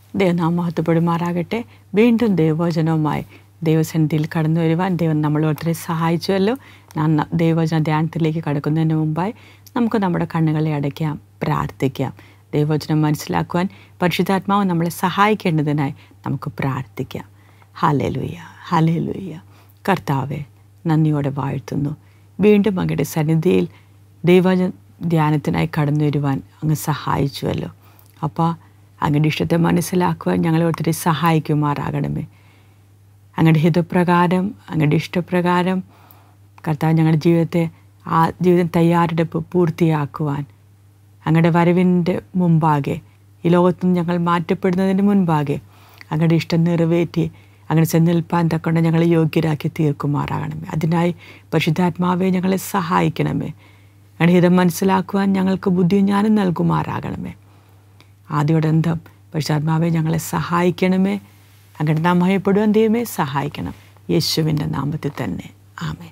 ദൈവനാം മഹത്വപ്പെടുമാറാകട്ടെ വീണ്ടും ദൈവവചനവുമായി ദൈവസന്നിധിയിൽ കടന്നു വരുവാൻ ദൈവം നമ്മളെ ഒത്തിരി സഹായിച്ചുവല്ലോ ഞാൻ ന- ദൈവവചന ധ്യാനത്തിലേക്ക് കടക്കുന്നതിന് മുമ്പായി നമുക്ക് നമ്മുടെ കണ്ണുകളെ അടയ്ക്കാം പ്രാർത്ഥിക്കാം ദൈവവചനം മനസ്സിലാക്കുവാൻ പരിശുദ്ധാത്മാവ് നമ്മളെ സഹായിക്കേണ്ടതിനായി നമുക്ക് പ്രാർത്ഥിക്കാം ഹലലുയ്യ ഹലലുയ്യ കർത്താവെ നന്ദിയോടെ വാഴ്ത്തുന്നു വീണ്ടും അങ്ങയുടെ സന്നിധിയിൽ ദൈവവചന ധ്യാനത്തിനായി കടന്നു വരുവാൻ അങ്ങ് സഹായിച്ചുവല്ലോ അപ്പോൾ അങ്ങയുടെ ഇഷ്ടത്തെ മനസ്സിലാക്കുവാൻ ഞങ്ങളെ ഒത്തിരി സഹായിക്കുമാറാകണമേ അങ്ങയുടെ ഹിതപ്രകാരം അങ്ങയുടെ ഇഷ്ടപ്രകാരം കർത്താവ് ഞങ്ങളുടെ ജീവിതത്തെ ആ ജീവിതം തയ്യാറെടുപ്പ് പൂർത്തിയാക്കുവാൻ അങ്ങയുടെ വരവിൻ്റെ മുമ്പാകെ ഈ ലോകത്തു നിന്ന് ഞങ്ങൾ മാറ്റപ്പെടുന്നതിന് മുൻപാകെ അങ്ങയുടെ ഇഷ്ടം നിറവേറ്റി അങ്ങനെ ചെന്ന് നിൽപ്പാൻ തക്കൊണ്ട് ഞങ്ങളെ യോഗ്യരാക്കി തീർക്കുമാറാകണമേ അതിനായി പരിശുദ്ധാത്മാവെ ഞങ്ങളെ സഹായിക്കണമേ അങ്ങയുടെ ഹിതം മനസ്സിലാക്കുവാൻ ഞങ്ങൾക്ക് ബുദ്ധിയും ഞാനും നൽകുമാറാകണമേ ആദ്യോടന്തം പരിശുദ്ധാത്മാവെ ഞങ്ങളെ സഹായിക്കണമേ അങ്ങയുടെ നാം മയപ്പെടുവാൻ ദൈവമേ സഹായിക്കണം യേശുവിൻ്റെ നാമത്തിൽ തന്നെ ആമേൻ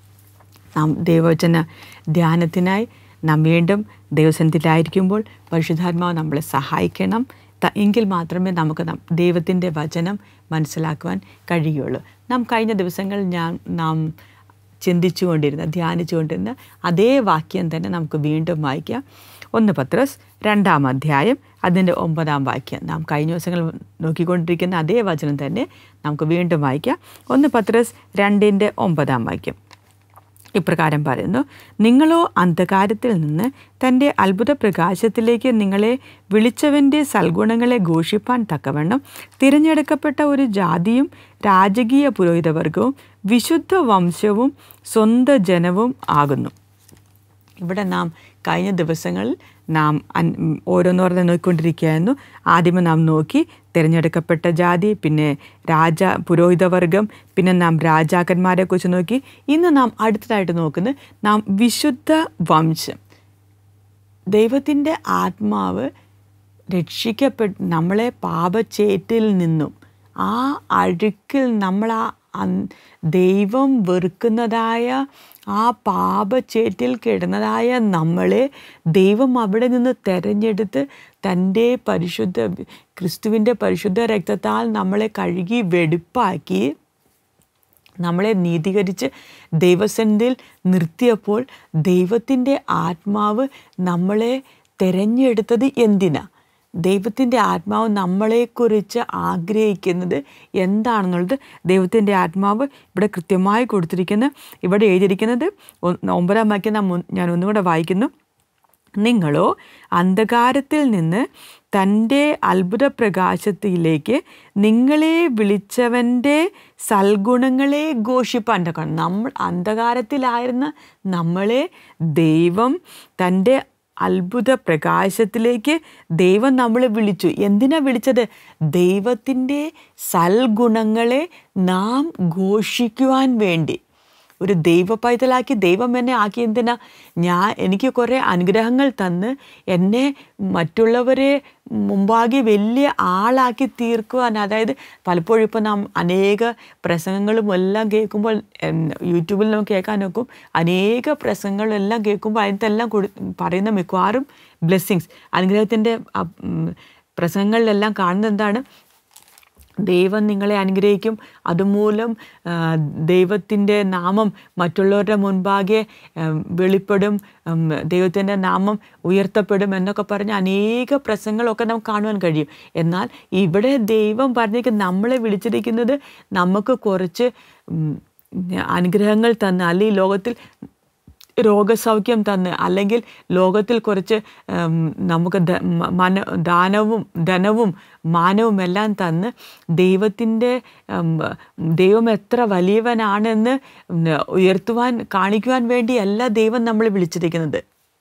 നാം ദൈവവചന ധ്യാനത്തിനായി നാം വീണ്ടും ദൈവസനത്തിലായിരിക്കുമ്പോൾ പരിശുദ്ധാത്മാവ് നമ്മളെ സഹായിക്കണം ത- എങ്കിൽ മാത്രമേ നമുക്ക് നം- ദൈവത്തിൻ്റെ വചനം മനസ്സിലാക്കുവാൻ കഴിയുള്ളൂ നാം കഴിഞ്ഞ ദിവസങ്ങളിൽ ഞാൻ നാം ചിന്തിച്ചുകൊണ്ടിരുന്ന ധ്യാനിച്ചുകൊണ്ടിരുന്ന അതേ വാക്യം തന്നെ നമുക്ക് വീണ്ടും വായിക്കാം ഒന്ന് പത്രസ് രണ്ടാം അധ്യായം അതിൻ്റെ ഒമ്പതാം വാക്യം നാം കഴിഞ്ഞ ദിവസങ്ങൾ നോക്കിക്കൊണ്ടിരിക്കുന്ന അതേ വചനം തന്നെ നമുക്ക് വീണ്ടും വായിക്കാം ഒന്ന് പത്രസ് രണ്ടിൻ്റെ ഒമ്പതാം വാക്യം ഇപ്രകാരം പറയുന്നു നിങ്ങളോ അന്ധകാരത്തിൽ നിന്ന് തൻ്റെ അത്ഭുത പ്രകാശത്തിലേക്ക് നിങ്ങളെ വിളിച്ചവൻ്റെ സൽഗുണങ്ങളെ ഘോഷിപ്പാൻ തക്കവണ്ണം തിരഞ്ഞെടുക്കപ്പെട്ട ഒരു ജാതിയും രാജകീയ പുരോഹിതവർഗവും വിശുദ്ധ വംശവും സ്വന്ത ജനവും ആകുന്നു ഇവിടെ നാം കഴിഞ്ഞ ദിവസങ്ങളിൽ നാം അൻ- ഉം, ഓരോന്നോരോന്ന് നോക്കിക്കൊണ്ടിരിക്കുകയായിരുന്നു ആദ്യമേ നാം നോക്കി തിരഞ്ഞെടുക്കപ്പെട്ട ജാതി പിന്നെ രാജ പുരോഹിതവർഗം പിന്നെ നാം രാജാക്കന്മാരെ കുറിച്ച് നോക്കി ഇന്ന് നാം അടുത്തതായിട്ട് നോക്കുന്നത് നാം വിശുദ്ധ വംശം ദൈവത്തിൻ്റെ ആത്മാവ് രക്ഷിക്കപ്പെട്ട് നമ്മളെ പാപച്ചേറ്റിൽ നിന്നും ആ അഴുക്കിൽ നമ്മൾ ആ അൻ- ദൈവം വെറുക്കുന്നതായ ആ പാപച്ചേറ്റിൽ കിടന്നതായ നമ്മളെ ദൈവം അവിടെ നിന്ന് തെരഞ്ഞെടുത്ത് തൻ്റെ പരിശുദ്ധ ക്രിസ്തുവിൻ്റെ പരിശുദ്ധ രക്തത്താൽ നമ്മളെ കഴുകി വെടുപ്പാക്കി നമ്മളെ നീതീകരിച്ച് ദൈവസന്നിധിയിൽ നിർത്തിയപ്പോൾ ദൈവത്തിൻ്റെ ആത്മാവ് നമ്മളെ തിരഞ്ഞെടുത്തത് എന്തിനാ ദൈവത്തിൻ്റെ ആത്മാവ് നമ്മളെക്കുറിച്ച് ആഗ്രഹിക്കുന്നത് എന്താണെന്നുള്ളത് ദൈവത്തിൻ്റെ ആത്മാവ് ഇവിടെ കൃത്യമായി കൊടുത്തിരിക്കുന്ന ഇവിടെ എഴുതിയിരിക്കുന്നത് ഒ- ഒമ്പതാം വാക്യം നാം മുൻ- ഞാൻ ഒന്നുകൂടെ വായിക്കുന്നു നിങ്ങളോ അന്ധകാരത്തിൽ നിന്ന് തൻ്റെ അത്ഭുത പ്രകാശത്തിലേക്ക് നിങ്ങളെ വിളിച്ചവൻ്റെ സൽഗുണങ്ങളെ ഘോഷിപ്പാൻ തക്കണം നമ്മൾ അന്ധകാരത്തിലായിരുന്ന നമ്മളെ ദൈവം തൻ്റെ അത്ഭുത പ്രകാശത്തിലേക്ക് ദൈവം നമ്മളെ വിളിച്ചു എന്തിനാ വിളിച്ചത് ദൈവത്തിൻ്റെ സൽഗുണങ്ങളെ നാം ഘോഷിക്കുവാൻ വേണ്ടി ഒരു ദൈവ പൈതലാക്കി ദൈവം എന്നെ ആക്കി എന്തിനാ ഞാൻ എനിക്ക് കുറേ അനുഗ്രഹങ്ങൾ തന്ന് എന്നെ മറ്റുള്ളവരെ മുമ്പാകെ വലിയ ആളാക്കി തീർക്കുവാൻ അതായത് പലപ്പോഴും ഇപ്പോൾ നാം അനേക പ്രസംഗങ്ങളും എല്ലാം കേൾക്കുമ്പോൾ എം, യൂട്യൂബിൽ നമുക്ക് കേൾക്കാൻ നോക്കും അനേക പ്രസംഗങ്ങളും എല്ലാം കേൾക്കുമ്പോൾ അതിനകത്തെല്ലാം കൊടു പറയുന്ന മിക്കവാറും ബ്ലെസ്സിങ്സ് അനുഗ്രഹത്തിൻ്റെ ആ, ഉം, പ്രസംഗങ്ങളിലെല്ലാം കാണുന്നത് എന്താണ് ദൈവം നിങ്ങളെ അനുഗ്രഹിക്കും അതുമൂലം ആ, ദൈവത്തിൻ്റെ നാമം മറ്റുള്ളവരുടെ മുൻപാകെ ഉം, വെളിപ്പെടും ഉം, ദൈവത്തിൻ്റെ നാമം ഉയർത്തപ്പെടും എന്നൊക്കെ പറഞ്ഞ് അനേക പ്രസംഗങ്ങളൊക്കെ നമുക്ക് കാണുവാൻ കഴിയും എന്നാൽ ഇവിടെ ദൈവം പറഞ്ഞേക്ക് നമ്മളെ വിളിച്ചിരിക്കുന്നത് നമുക്ക് കുറച്ച് ഉം, അനുഗ്രഹങ്ങൾ തന്ന് അല്ലെങ്കിൽ ലോകത്തിൽ രോഗസൗഖ്യം തന്ന് അല്ലെങ്കിൽ ലോകത്തിൽ കുറച്ച് ഉം, നമുക്ക് ധ- മ- മന ദാനവും ധനവും മാനവും എല്ലാം തന്ന് ദൈവത്തിൻ്റെ ഉം, ദൈവം എത്ര വലിയവനാണെന്ന് ഉം, ഉയർത്തുവാൻ കാണിക്കുവാൻ വേണ്ടിയല്ല ദൈവം നമ്മളെ വിളിച്ചിരിക്കുന്നത്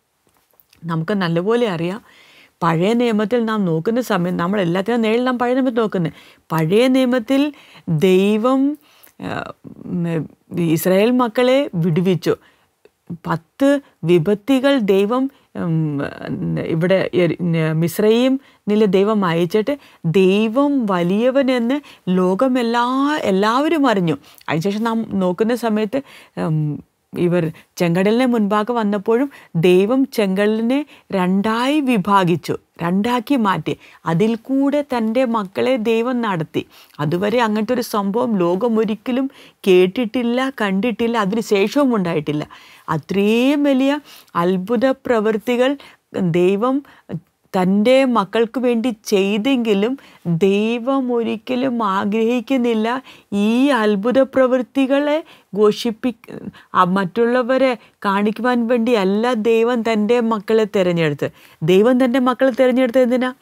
നമുക്ക് നല്ലപോലെ അറിയാം പഴയ നിയമത്തിൽ നാം നോക്കുന്ന സമയം നമ്മൾ എല്ലാത്തിനും നേരിൽ നാം പഴയ നിയമത്തിൽ നോക്കുന്നത് പഴയ നിയമത്തിൽ ദൈവം ആ, ഉം, ഇസ്രായേൽ മക്കളെ വിടുവിച്ചു പത്ത് വിപത്തികൾ ദൈവം ഉം, ഇവിടെ എരി- മിശ്രയും നില ദൈവം അയച്ചിട്ട് ദൈവം വലിയവനെന്ന് ലോകം എല്ലാ എല്ലാവരും അറിഞ്ഞു അതിനുശേഷം നാം നോക്കുന്ന സമയത്ത് ഉം, ഇവർ ചെങ്കടലിനെ മുൻപാകെ വന്നപ്പോഴും ദൈവം ചെങ്കടലിനെ രണ്ടായി വിഭാഗിച്ചു രണ്ടാക്കി മാറ്റി അതിൽ കൂടെ തൻ്റെ മക്കളെ ദൈവം നടത്തി അതുവരെ അങ്ങനത്തെ ഒരു സംഭവം ലോകം ഒരിക്കലും കേട്ടിട്ടില്ല കണ്ടിട്ടില്ല അതിന് ശേഷവും ഉണ്ടായിട്ടില്ല അത്രയും വലിയ അത്ഭുത പ്രവൃത്തികൾ ദൈവം തൻ്റെ മക്കൾക്ക് വേണ്ടി ചെയ്തെങ്കിലും ദൈവം ഒരിക്കലും ആഗ്രഹിക്കുന്നില്ല ഈ അത്ഭുത പ്രവൃത്തികളെ ഘോഷിപ്പി ആ മറ്റുള്ളവരെ കാണിക്കുവാൻ വേണ്ടിയല്ല ദൈവം തൻ്റെ മക്കളെ തിരഞ്ഞെടുത്ത് ദൈവം തൻ്റെ മക്കളെ തിരഞ്ഞെടുത്തത് എന്തിനാ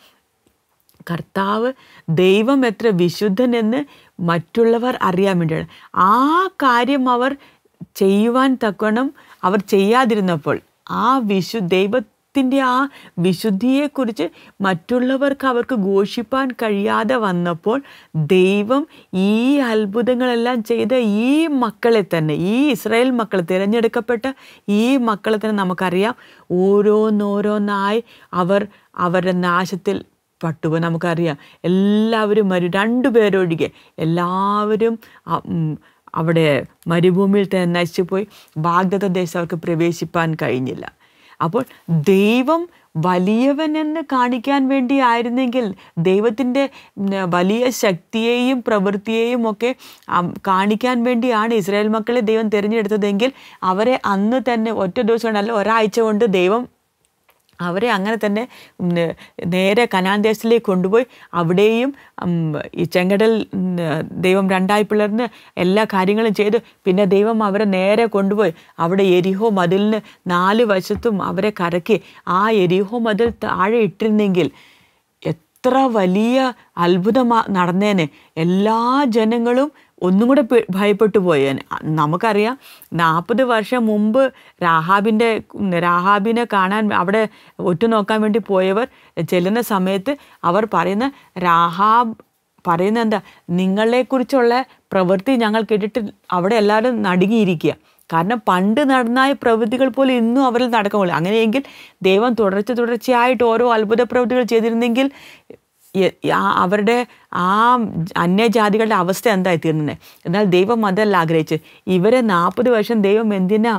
കർത്താവ് ദൈവം എത്ര വിശുദ്ധനെന്ന് മറ്റുള്ളവർ അറിയാൻ വേണ്ടിയാണ് ആ കാര്യം അവർ ചെയ്യുവാൻ തക്കവണ്ണം അവർ ചെയ്യാതിരുന്നപ്പോൾ ആ വിശു ദൈവത്തിൻ്റെ ആ വിശുദ്ധിയെക്കുറിച്ച് മറ്റുള്ളവർക്ക് അവർക്ക് ഘോഷിപ്പാൻ കഴിയാതെ വന്നപ്പോൾ ദൈവം ഈ അത്ഭുതങ്ങളെല്ലാം ചെയ്ത ഈ മക്കളെ തന്നെ ഈ ഇസ്രായേൽ മക്കൾ തിരഞ്ഞെടുക്കപ്പെട്ട ഈ മക്കളെ തന്നെ നമുക്കറിയാം ഓരോന്നോരോന്നായി അവർ അവരുടെ നാശത്തിൽ പട്ടുപോയി നമുക്കറിയാം എല്ലാവരും മരു രണ്ടുപേരൊഴികെ എല്ലാവരും അ- ഉം, അവിടെ മരുഭൂമിയിൽ തന്നെ നശിച്ചുപോയി വാഗ്ദത്ത ദേശം അവർക്ക് പ്രവേശിപ്പാൻ കഴിഞ്ഞില്ല അപ്പോൾ ദൈവം വലിയവനെന്ന് കാണിക്കാൻ വേണ്ടി ആയിരുന്നെങ്കിൽ ദൈവത്തിൻ്റെ ഉം, വലിയ ശക്തിയെയും പ്രവൃത്തിയെയും ഒക്കെ അം, കാണിക്കാൻ വേണ്ടിയാണ് ഇസ്രായേൽ മക്കളെ ദൈവം തിരഞ്ഞെടുത്തതെങ്കിൽ അവരെ അന്ന് തന്നെ ഒറ്റ ദിവസം കൊണ്ടല്ല ഒരാഴ്ച കൊണ്ട് ദൈവം അവരെ അങ്ങനെ തന്നെ ഉം, നേരെ കനാൻ ദേശത്തിലേക്ക് കൊണ്ടുപോയി അവിടെയും ഉം, ഈ ചെങ്കടൽ ഉം, ദൈവം രണ്ടായി പിളർന്ന് എല്ലാ കാര്യങ്ങളും ചെയ്ത് പിന്നെ ദൈവം അവരെ നേരെ കൊണ്ടുപോയി അവിടെ എരിഹോ മതിലിന് നാല് വശത്തും അവരെ കറക്കി ആ എരിഹോ മതിൽ താഴെ ഇട്ടിരുന്നെങ്കിൽ എത്ര വലിയ അത്ഭുതമാ നടന്നേനെ എല്ലാ ജനങ്ങളും ഒന്നും കൂടെ പേ- ഭയപ്പെട്ടു പോയേനെ അ- നമുക്കറിയാം നാൽപ്പത് വർഷം മുമ്പ് രാഹാബിൻ്റെ രാഹാബിനെ കാണാൻ അവിടെ ഒറ്റുനോക്കാൻ വേണ്ടി പോയവർ ചെല്ലുന്ന സമയത്ത് അവർ പറയുന്ന രാഹാബ് പറയുന്നത് എന്താ നിങ്ങളെക്കുറിച്ചുള്ള പ്രവൃത്തി ഞങ്ങൾ കേട്ടിട്ട് അവിടെ എല്ലാവരും നടുങ്ങിയിരിക്കുക കാരണം പണ്ട് നടന്നായ പ്രവൃത്തികൾ പോലും ഇന്നും അവരിൽ നടക്കുന്നില്ല അങ്ങനെയെങ്കിൽ ദൈവം തുടർച്ച തുടർച്ചയായിട്ട് ഓരോ അത്ഭുത പ്രവൃത്തികൾ ചെയ്തിരുന്നെങ്കിൽ യ- ആ- അവരുടെ ആ അന്യജാതികളുടെ അവസ്ഥ എന്തായി തീർന്നത് എന്നാൽ ദൈവം അതല്ല ആഗ്രഹിച്ച് ഇവരെ നാൽപ്പത് വർഷം ദൈവം എന്തിനാ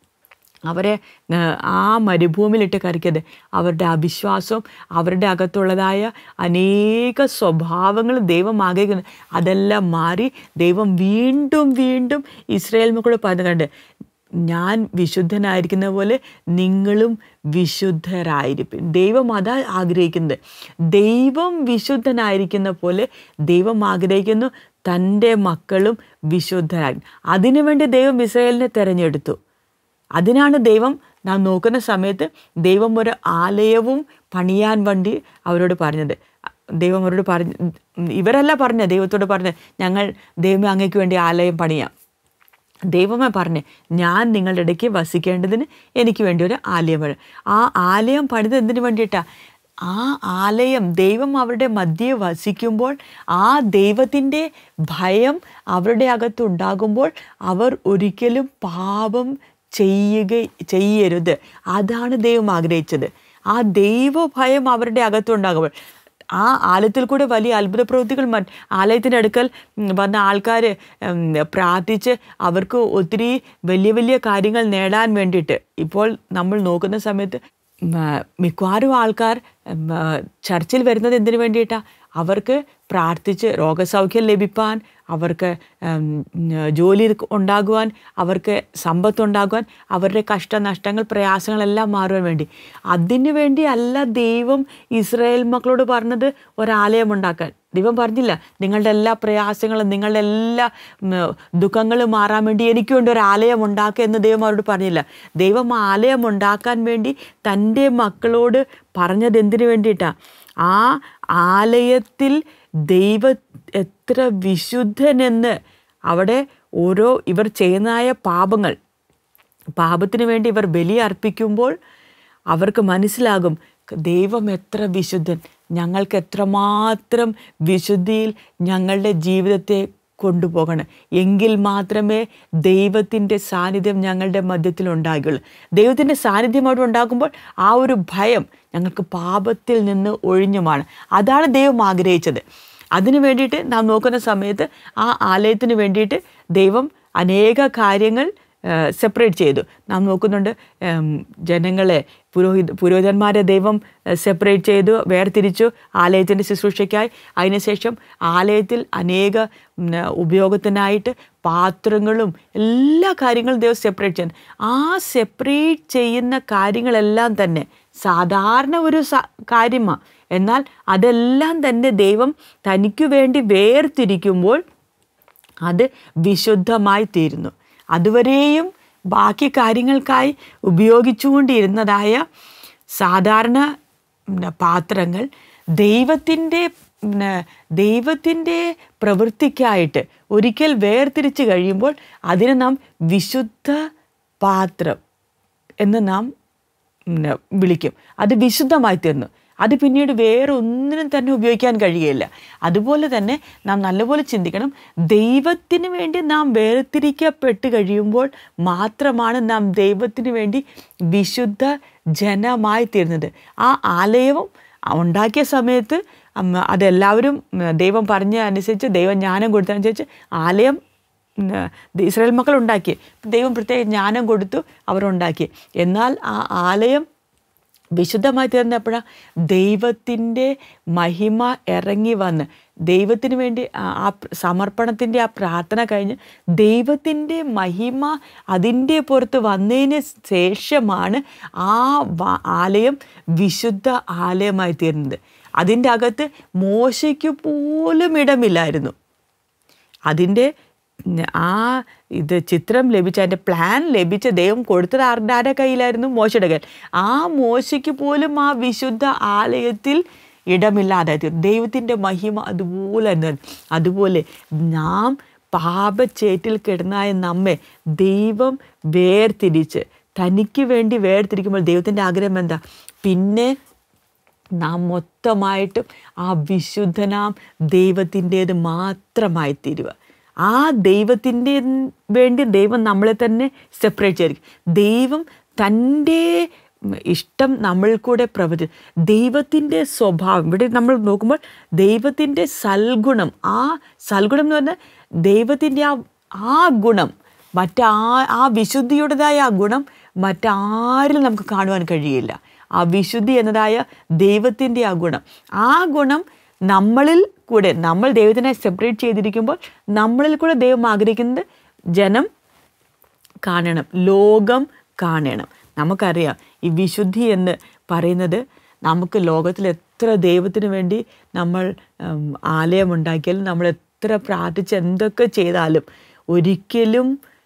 അവരെ ആ, ആ മരുഭൂമിയിലിട്ട് കറിക്കത് അവരുടെ അവിശ്വാസവും അവരുടെ അകത്തുള്ളതായ അനേക സ്വഭാവങ്ങൾ ദൈവം ആഗ്രഹിക്കുന്നു അതെല്ലാം മാറി ദൈവം വീണ്ടും വീണ്ടും ഇസ്രായേൽ മക്കളോട് പറഞ്ഞുകൊണ്ട് ഞാൻ വിശുദ്ധനായിരിക്കുന്ന പോലെ നിങ്ങളും വിശുദ്ധരായിരിക്കും ദൈവം അതാ ആഗ്രഹിക്കുന്നത് ദൈവം വിശുദ്ധനായിരിക്കുന്ന പോലെ ദൈവം ആഗ്രഹിക്കുന്നു തൻ്റെ മക്കളും വിശുദ്ധരായി അതിനുവേണ്ടി ദൈവം ഇസ്രായേലിനെ തിരഞ്ഞെടുത്തു അതിനാണ് ദൈവം നാം നോക്കുന്ന സമയത്ത് ദൈവം ഒരു ആലയവും പണിയാൻ വേണ്ടി അവരോട് പറഞ്ഞത് ദൈവം അവരോട് പറഞ്ഞ ഇവരല്ല പറഞ്ഞ ദൈവത്തോട് പറഞ്ഞ് ഞങ്ങൾ ദൈവം അങ്ങേക്ക് വേണ്ടി ആലയം പണിയാം ദൈവമേ പറഞ്ഞേ ഞാൻ നിങ്ങളുടെ ഇടയ്ക്ക് വസിക്കേണ്ടതിന് എനിക്ക് വേണ്ടി ഒരു ആലയം വേണം ആ ആലയം പണിത് എന്തിനു വേണ്ടിയിട്ടാ ആ ആലയം ദൈവം അവരുടെ മധ്യേ വസിക്കുമ്പോൾ ആ ദൈവത്തിൻ്റെ ഭയം അവരുടെ അകത്തുണ്ടാകുമ്പോൾ അവർ ഒരിക്കലും പാപം ചെയ്യുക ചെയ്യരുത് അതാണ് ദൈവം ആഗ്രഹിച്ചത് ആ ദൈവഭയം അവരുടെ അകത്തുണ്ടാകുമ്പോൾ ആ ആലയത്തിൽ കൂടെ വലിയ അത്ഭുത പ്രവൃത്തികൾ മ ആലയത്തിൻ്റെ അടുക്കൽ ഉം, വന്ന ആൾക്കാർ പ്രാർത്ഥിച്ച് അവർക്ക് ഒത്തിരി വലിയ വലിയ കാര്യങ്ങൾ നേടാൻ വേണ്ടിയിട്ട് ഇപ്പോൾ നമ്മൾ നോക്കുന്ന സമയത്ത് ഉം, ആ, മിക്കവാറും ആൾക്കാർ ഉം, ആ, ചർച്ചിൽ വരുന്നത് എന്തിനു വേണ്ടിയിട്ടാണ് അവർക്ക് പ്രാർത്ഥിച്ച് രോഗസൗഖ്യം ലഭിപ്പാൻ അവർക്ക് ഉം, ജോലി ഉണ്ടാകുവാൻ അവർക്ക് സമ്പത്തുണ്ടാകുവാൻ അവരുടെ കഷ്ടനഷ്ടങ്ങൾ പ്രയാസങ്ങളെല്ലാം മാറുവാൻ വേണ്ടി അതിനു വേണ്ടി അല്ല ദൈവം ഇസ്രായേൽ മക്കളോട് പറഞ്ഞത് ഒരാലയം ഉണ്ടാക്കാൻ ദൈവം പറഞ്ഞില്ല നിങ്ങളുടെ എല്ലാ പ്രയാസങ്ങളും നിങ്ങളുടെ എല്ലാ ഉം, ദുഃഖങ്ങളും മാറാൻ വേണ്ടി എനിക്ക് വേണ്ടി ഒരു ആലയം ഉണ്ടാക്കുക എന്ന് ദൈവം അവരോട് പറഞ്ഞില്ല ദൈവം ആ ആലയം ഉണ്ടാക്കാൻ വേണ്ടി തൻ്റെ മക്കളോട് പറഞ്ഞത് എന്തിനു വേണ്ടിയിട്ടാണ് ആ ആലയത്തിൽ ദൈവ എത്ര വിശുദ്ധനെന്ന് അവിടെ ഓരോ ഇവർ ചെയ്യുന്നതായ പാപങ്ങൾ പാപത്തിന് വേണ്ടി ഇവർ ബലി അർപ്പിക്കുമ്പോൾ അവർക്ക് മനസ്സിലാകും ദൈവം എത്ര വിശുദ്ധൻ ഞങ്ങൾക്ക് എത്രമാത്രം വിശുദ്ധിയിൽ ഞങ്ങളുടെ ജീവിതത്തെ കൊണ്ടുപോകണം എങ്കിൽ മാത്രമേ ദൈവത്തിൻ്റെ സാന്നിധ്യം ഞങ്ങളുടെ മധ്യത്തിൽ ഉണ്ടാകുകയുള്ളൂ ദൈവത്തിൻ്റെ സാന്നിധ്യം അവിടെ ഉണ്ടാകുമ്പോൾ ആ ഒരു ഭയം ഞങ്ങൾക്ക് പാപത്തിൽ നിന്ന് ഒഴിഞ്ഞുമാണ് അതാണ് ദൈവം ആഗ്രഹിച്ചത് അതിനു വേണ്ടിയിട്ട് നാം നോക്കുന്ന സമയത്ത് ആ ആലയത്തിന് വേണ്ടിയിട്ട് ദൈവം അനേക കാര്യങ്ങൾ സെപ്പറേറ്റ് ചെയ്തു നാം നോക്കുന്നുണ്ട് ഉം, ജനങ്ങളെ പുരോഹിത പുരോഹിതന്മാരെ ദൈവം സെപ്പറേറ്റ് ചെയ്തു വേർതിരിച്ചു ആലയത്തിൻ്റെ ശുശ്രൂഷയ്ക്കായി അതിനുശേഷം ആലയത്തിൽ അനേക ഉം, ഉപയോഗത്തിനായിട്ട് പാത്രങ്ങളും എല്ലാ കാര്യങ്ങളും ദൈവം സെപ്പറേറ്റ് ചെയ്യുന്നു ആ സെപ്പറേറ്റ് ചെയ്യുന്ന കാര്യങ്ങളെല്ലാം തന്നെ സാധാരണ ഒരു സ കാര്യമാണ് എന്നാൽ അതെല്ലാം തന്നെ ദൈവം തനിക്ക് വേണ്ടി വേർതിരിക്കുമ്പോൾ അത് വിശുദ്ധമായി തീരുന്നു അതുവരെയും ബാക്കി കാര്യങ്ങൾക്കായി ഉപയോഗിച്ചുകൊണ്ടിരുന്നതായ സാധാരണ ഉം, പാത്രങ്ങൾ ദൈവത്തിൻ്റെ ഉം, ദൈവത്തിൻ്റെ പ്രവൃത്തിക്കായിട്ട് ഒരിക്കൽ വേർതിരിച്ച് കഴിയുമ്പോൾ അതിനെ നാം വിശുദ്ധ പാത്രം എന്ന് നാം ഉം, വിളിക്കും അത് വിശുദ്ധമായി തീർന്നു അത് പിന്നീട് വേറെ ഒന്നിനും തന്നെ ഉപയോഗിക്കാൻ കഴിയുകയില്ല അതുപോലെ തന്നെ നാം നല്ലപോലെ ചിന്തിക്കണം ദൈവത്തിന് വേണ്ടി നാം വേർതിരിക്കപ്പെട്ട് കഴിയുമ്പോൾ മാത്രമാണ് നാം ദൈവത്തിന് വേണ്ടി വിശുദ്ധ ജനമായി തീരുന്നത് ആ ആലയവും ഉണ്ടാക്കിയ സമയത്ത് അമ്മ അതെല്ലാവരും ഉം, ദൈവം പറഞ്ഞ അനുസരിച്ച് ദൈവം ജ്ഞാനം കൊടുത്തനുസരിച്ച് ആലയം ഉം, ഇസ്രായേൽ മക്കൾ ഉണ്ടാക്കി ദൈവം പ്രത്യേക ജ്ഞാനം കൊടുത്തു അവരുണ്ടാക്കി എന്നാൽ ആ ആലയം വിശുദ്ധമായി തീർന്നപ്പോഴാണ് ദൈവത്തിൻ്റെ മഹിമ ഇറങ്ങി വന്ന് ദൈവത്തിന് വേണ്ടി ആ- ആ സമർപ്പണത്തിൻ്റെ ആ പ്രാർത്ഥന കഴിഞ്ഞ് ദൈവത്തിൻ്റെ മഹിമ അതിൻ്റെ പുറത്ത് വന്നതിന് ശേഷമാണ് ആ വ- ആലയം വിശുദ്ധ ആലയമായി തീർന്നത് അതിൻ്റെ അകത്ത് മോശയ്ക്ക് പോലും ഇടമില്ലായിരുന്നു അതിൻ്റെ ഉം, ആ ഇത് ചിത്രം ലഭിച്ച അതിൻ്റെ പ്ലാൻ ലഭിച്ച ദൈവം കൊടുത്തത് ആരുടെ ആരുടെ കയ്യിലായിരുന്നു മോശയുടെ കയ്യിൽ ആ മോശയ്ക്ക് പോലും ആ വിശുദ്ധ ആലയത്തിൽ ഇടമില്ലാതെ തീർന്നു ദൈവത്തിൻ്റെ മഹിമ അതുപോലെ തന്നെ അതുപോലെ നാം പാപച്ചേറ്റിൽ കിടന്നായ നമ്മെ ദൈവം വേർതിരിച്ച് തനിക്ക് വേണ്ടി വേർതിരിക്കുമ്പോൾ ദൈവത്തിൻ്റെ ആഗ്രഹം എന്താ പിന്നെ നാം മൊത്തമായിട്ടും ആ വിശുദ്ധനാം ദൈവത്തിൻ്റേത് മാത്രമായി തീരുക ആ ദൈവത്തിൻ്റെ വേണ്ടി ദൈവം നമ്മളെ തന്നെ സെപ്പറേറ്റ് ചെയ്തിരിക്കും ദൈവം തൻ്റെ ഇഷ്ടം നമ്മൾ കൂടെ പ്രവചി ദൈവത്തിൻ്റെ സ്വഭാവം ഇവിടെ നമ്മൾ നോക്കുമ്പോൾ ദൈവത്തിൻ്റെ സൽഗുണം ആ സൽഗുണം എന്ന് പറഞ്ഞാൽ ദൈവത്തിൻ്റെ ആ ആ ഗുണം മറ്റാ ആ വിശുദ്ധിയുടേതായ ആ ഗുണം മറ്റാരിലും നമുക്ക് കാണുവാൻ കഴിയില്ല ആ വിശുദ്ധി എന്നതായ ദൈവത്തിൻ്റെ ആ ഗുണം ആ ഗുണം നമ്മളിൽ കൂടെ നമ്മൾ ദൈവത്തിനെ സെപ്പറേറ്റ് ചെയ്തിരിക്കുമ്പോൾ നമ്മളിൽ കൂടെ ദൈവം ആഗ്രഹിക്കുന്നത് ജനം കാണണം ലോകം കാണണം നമുക്കറിയാം ഈ വിശുദ്ധി എന്ന് പറയുന്നത് നമുക്ക് ലോകത്തിൽ എത്ര ദൈവത്തിന് വേണ്ടി നമ്മൾ ഉം, ആലയമുണ്ടാക്കിയാലും നമ്മൾ എത്ര പ്രാർത്ഥിച്ച് എന്തൊക്കെ ചെയ്താലും ഒരിക്കലും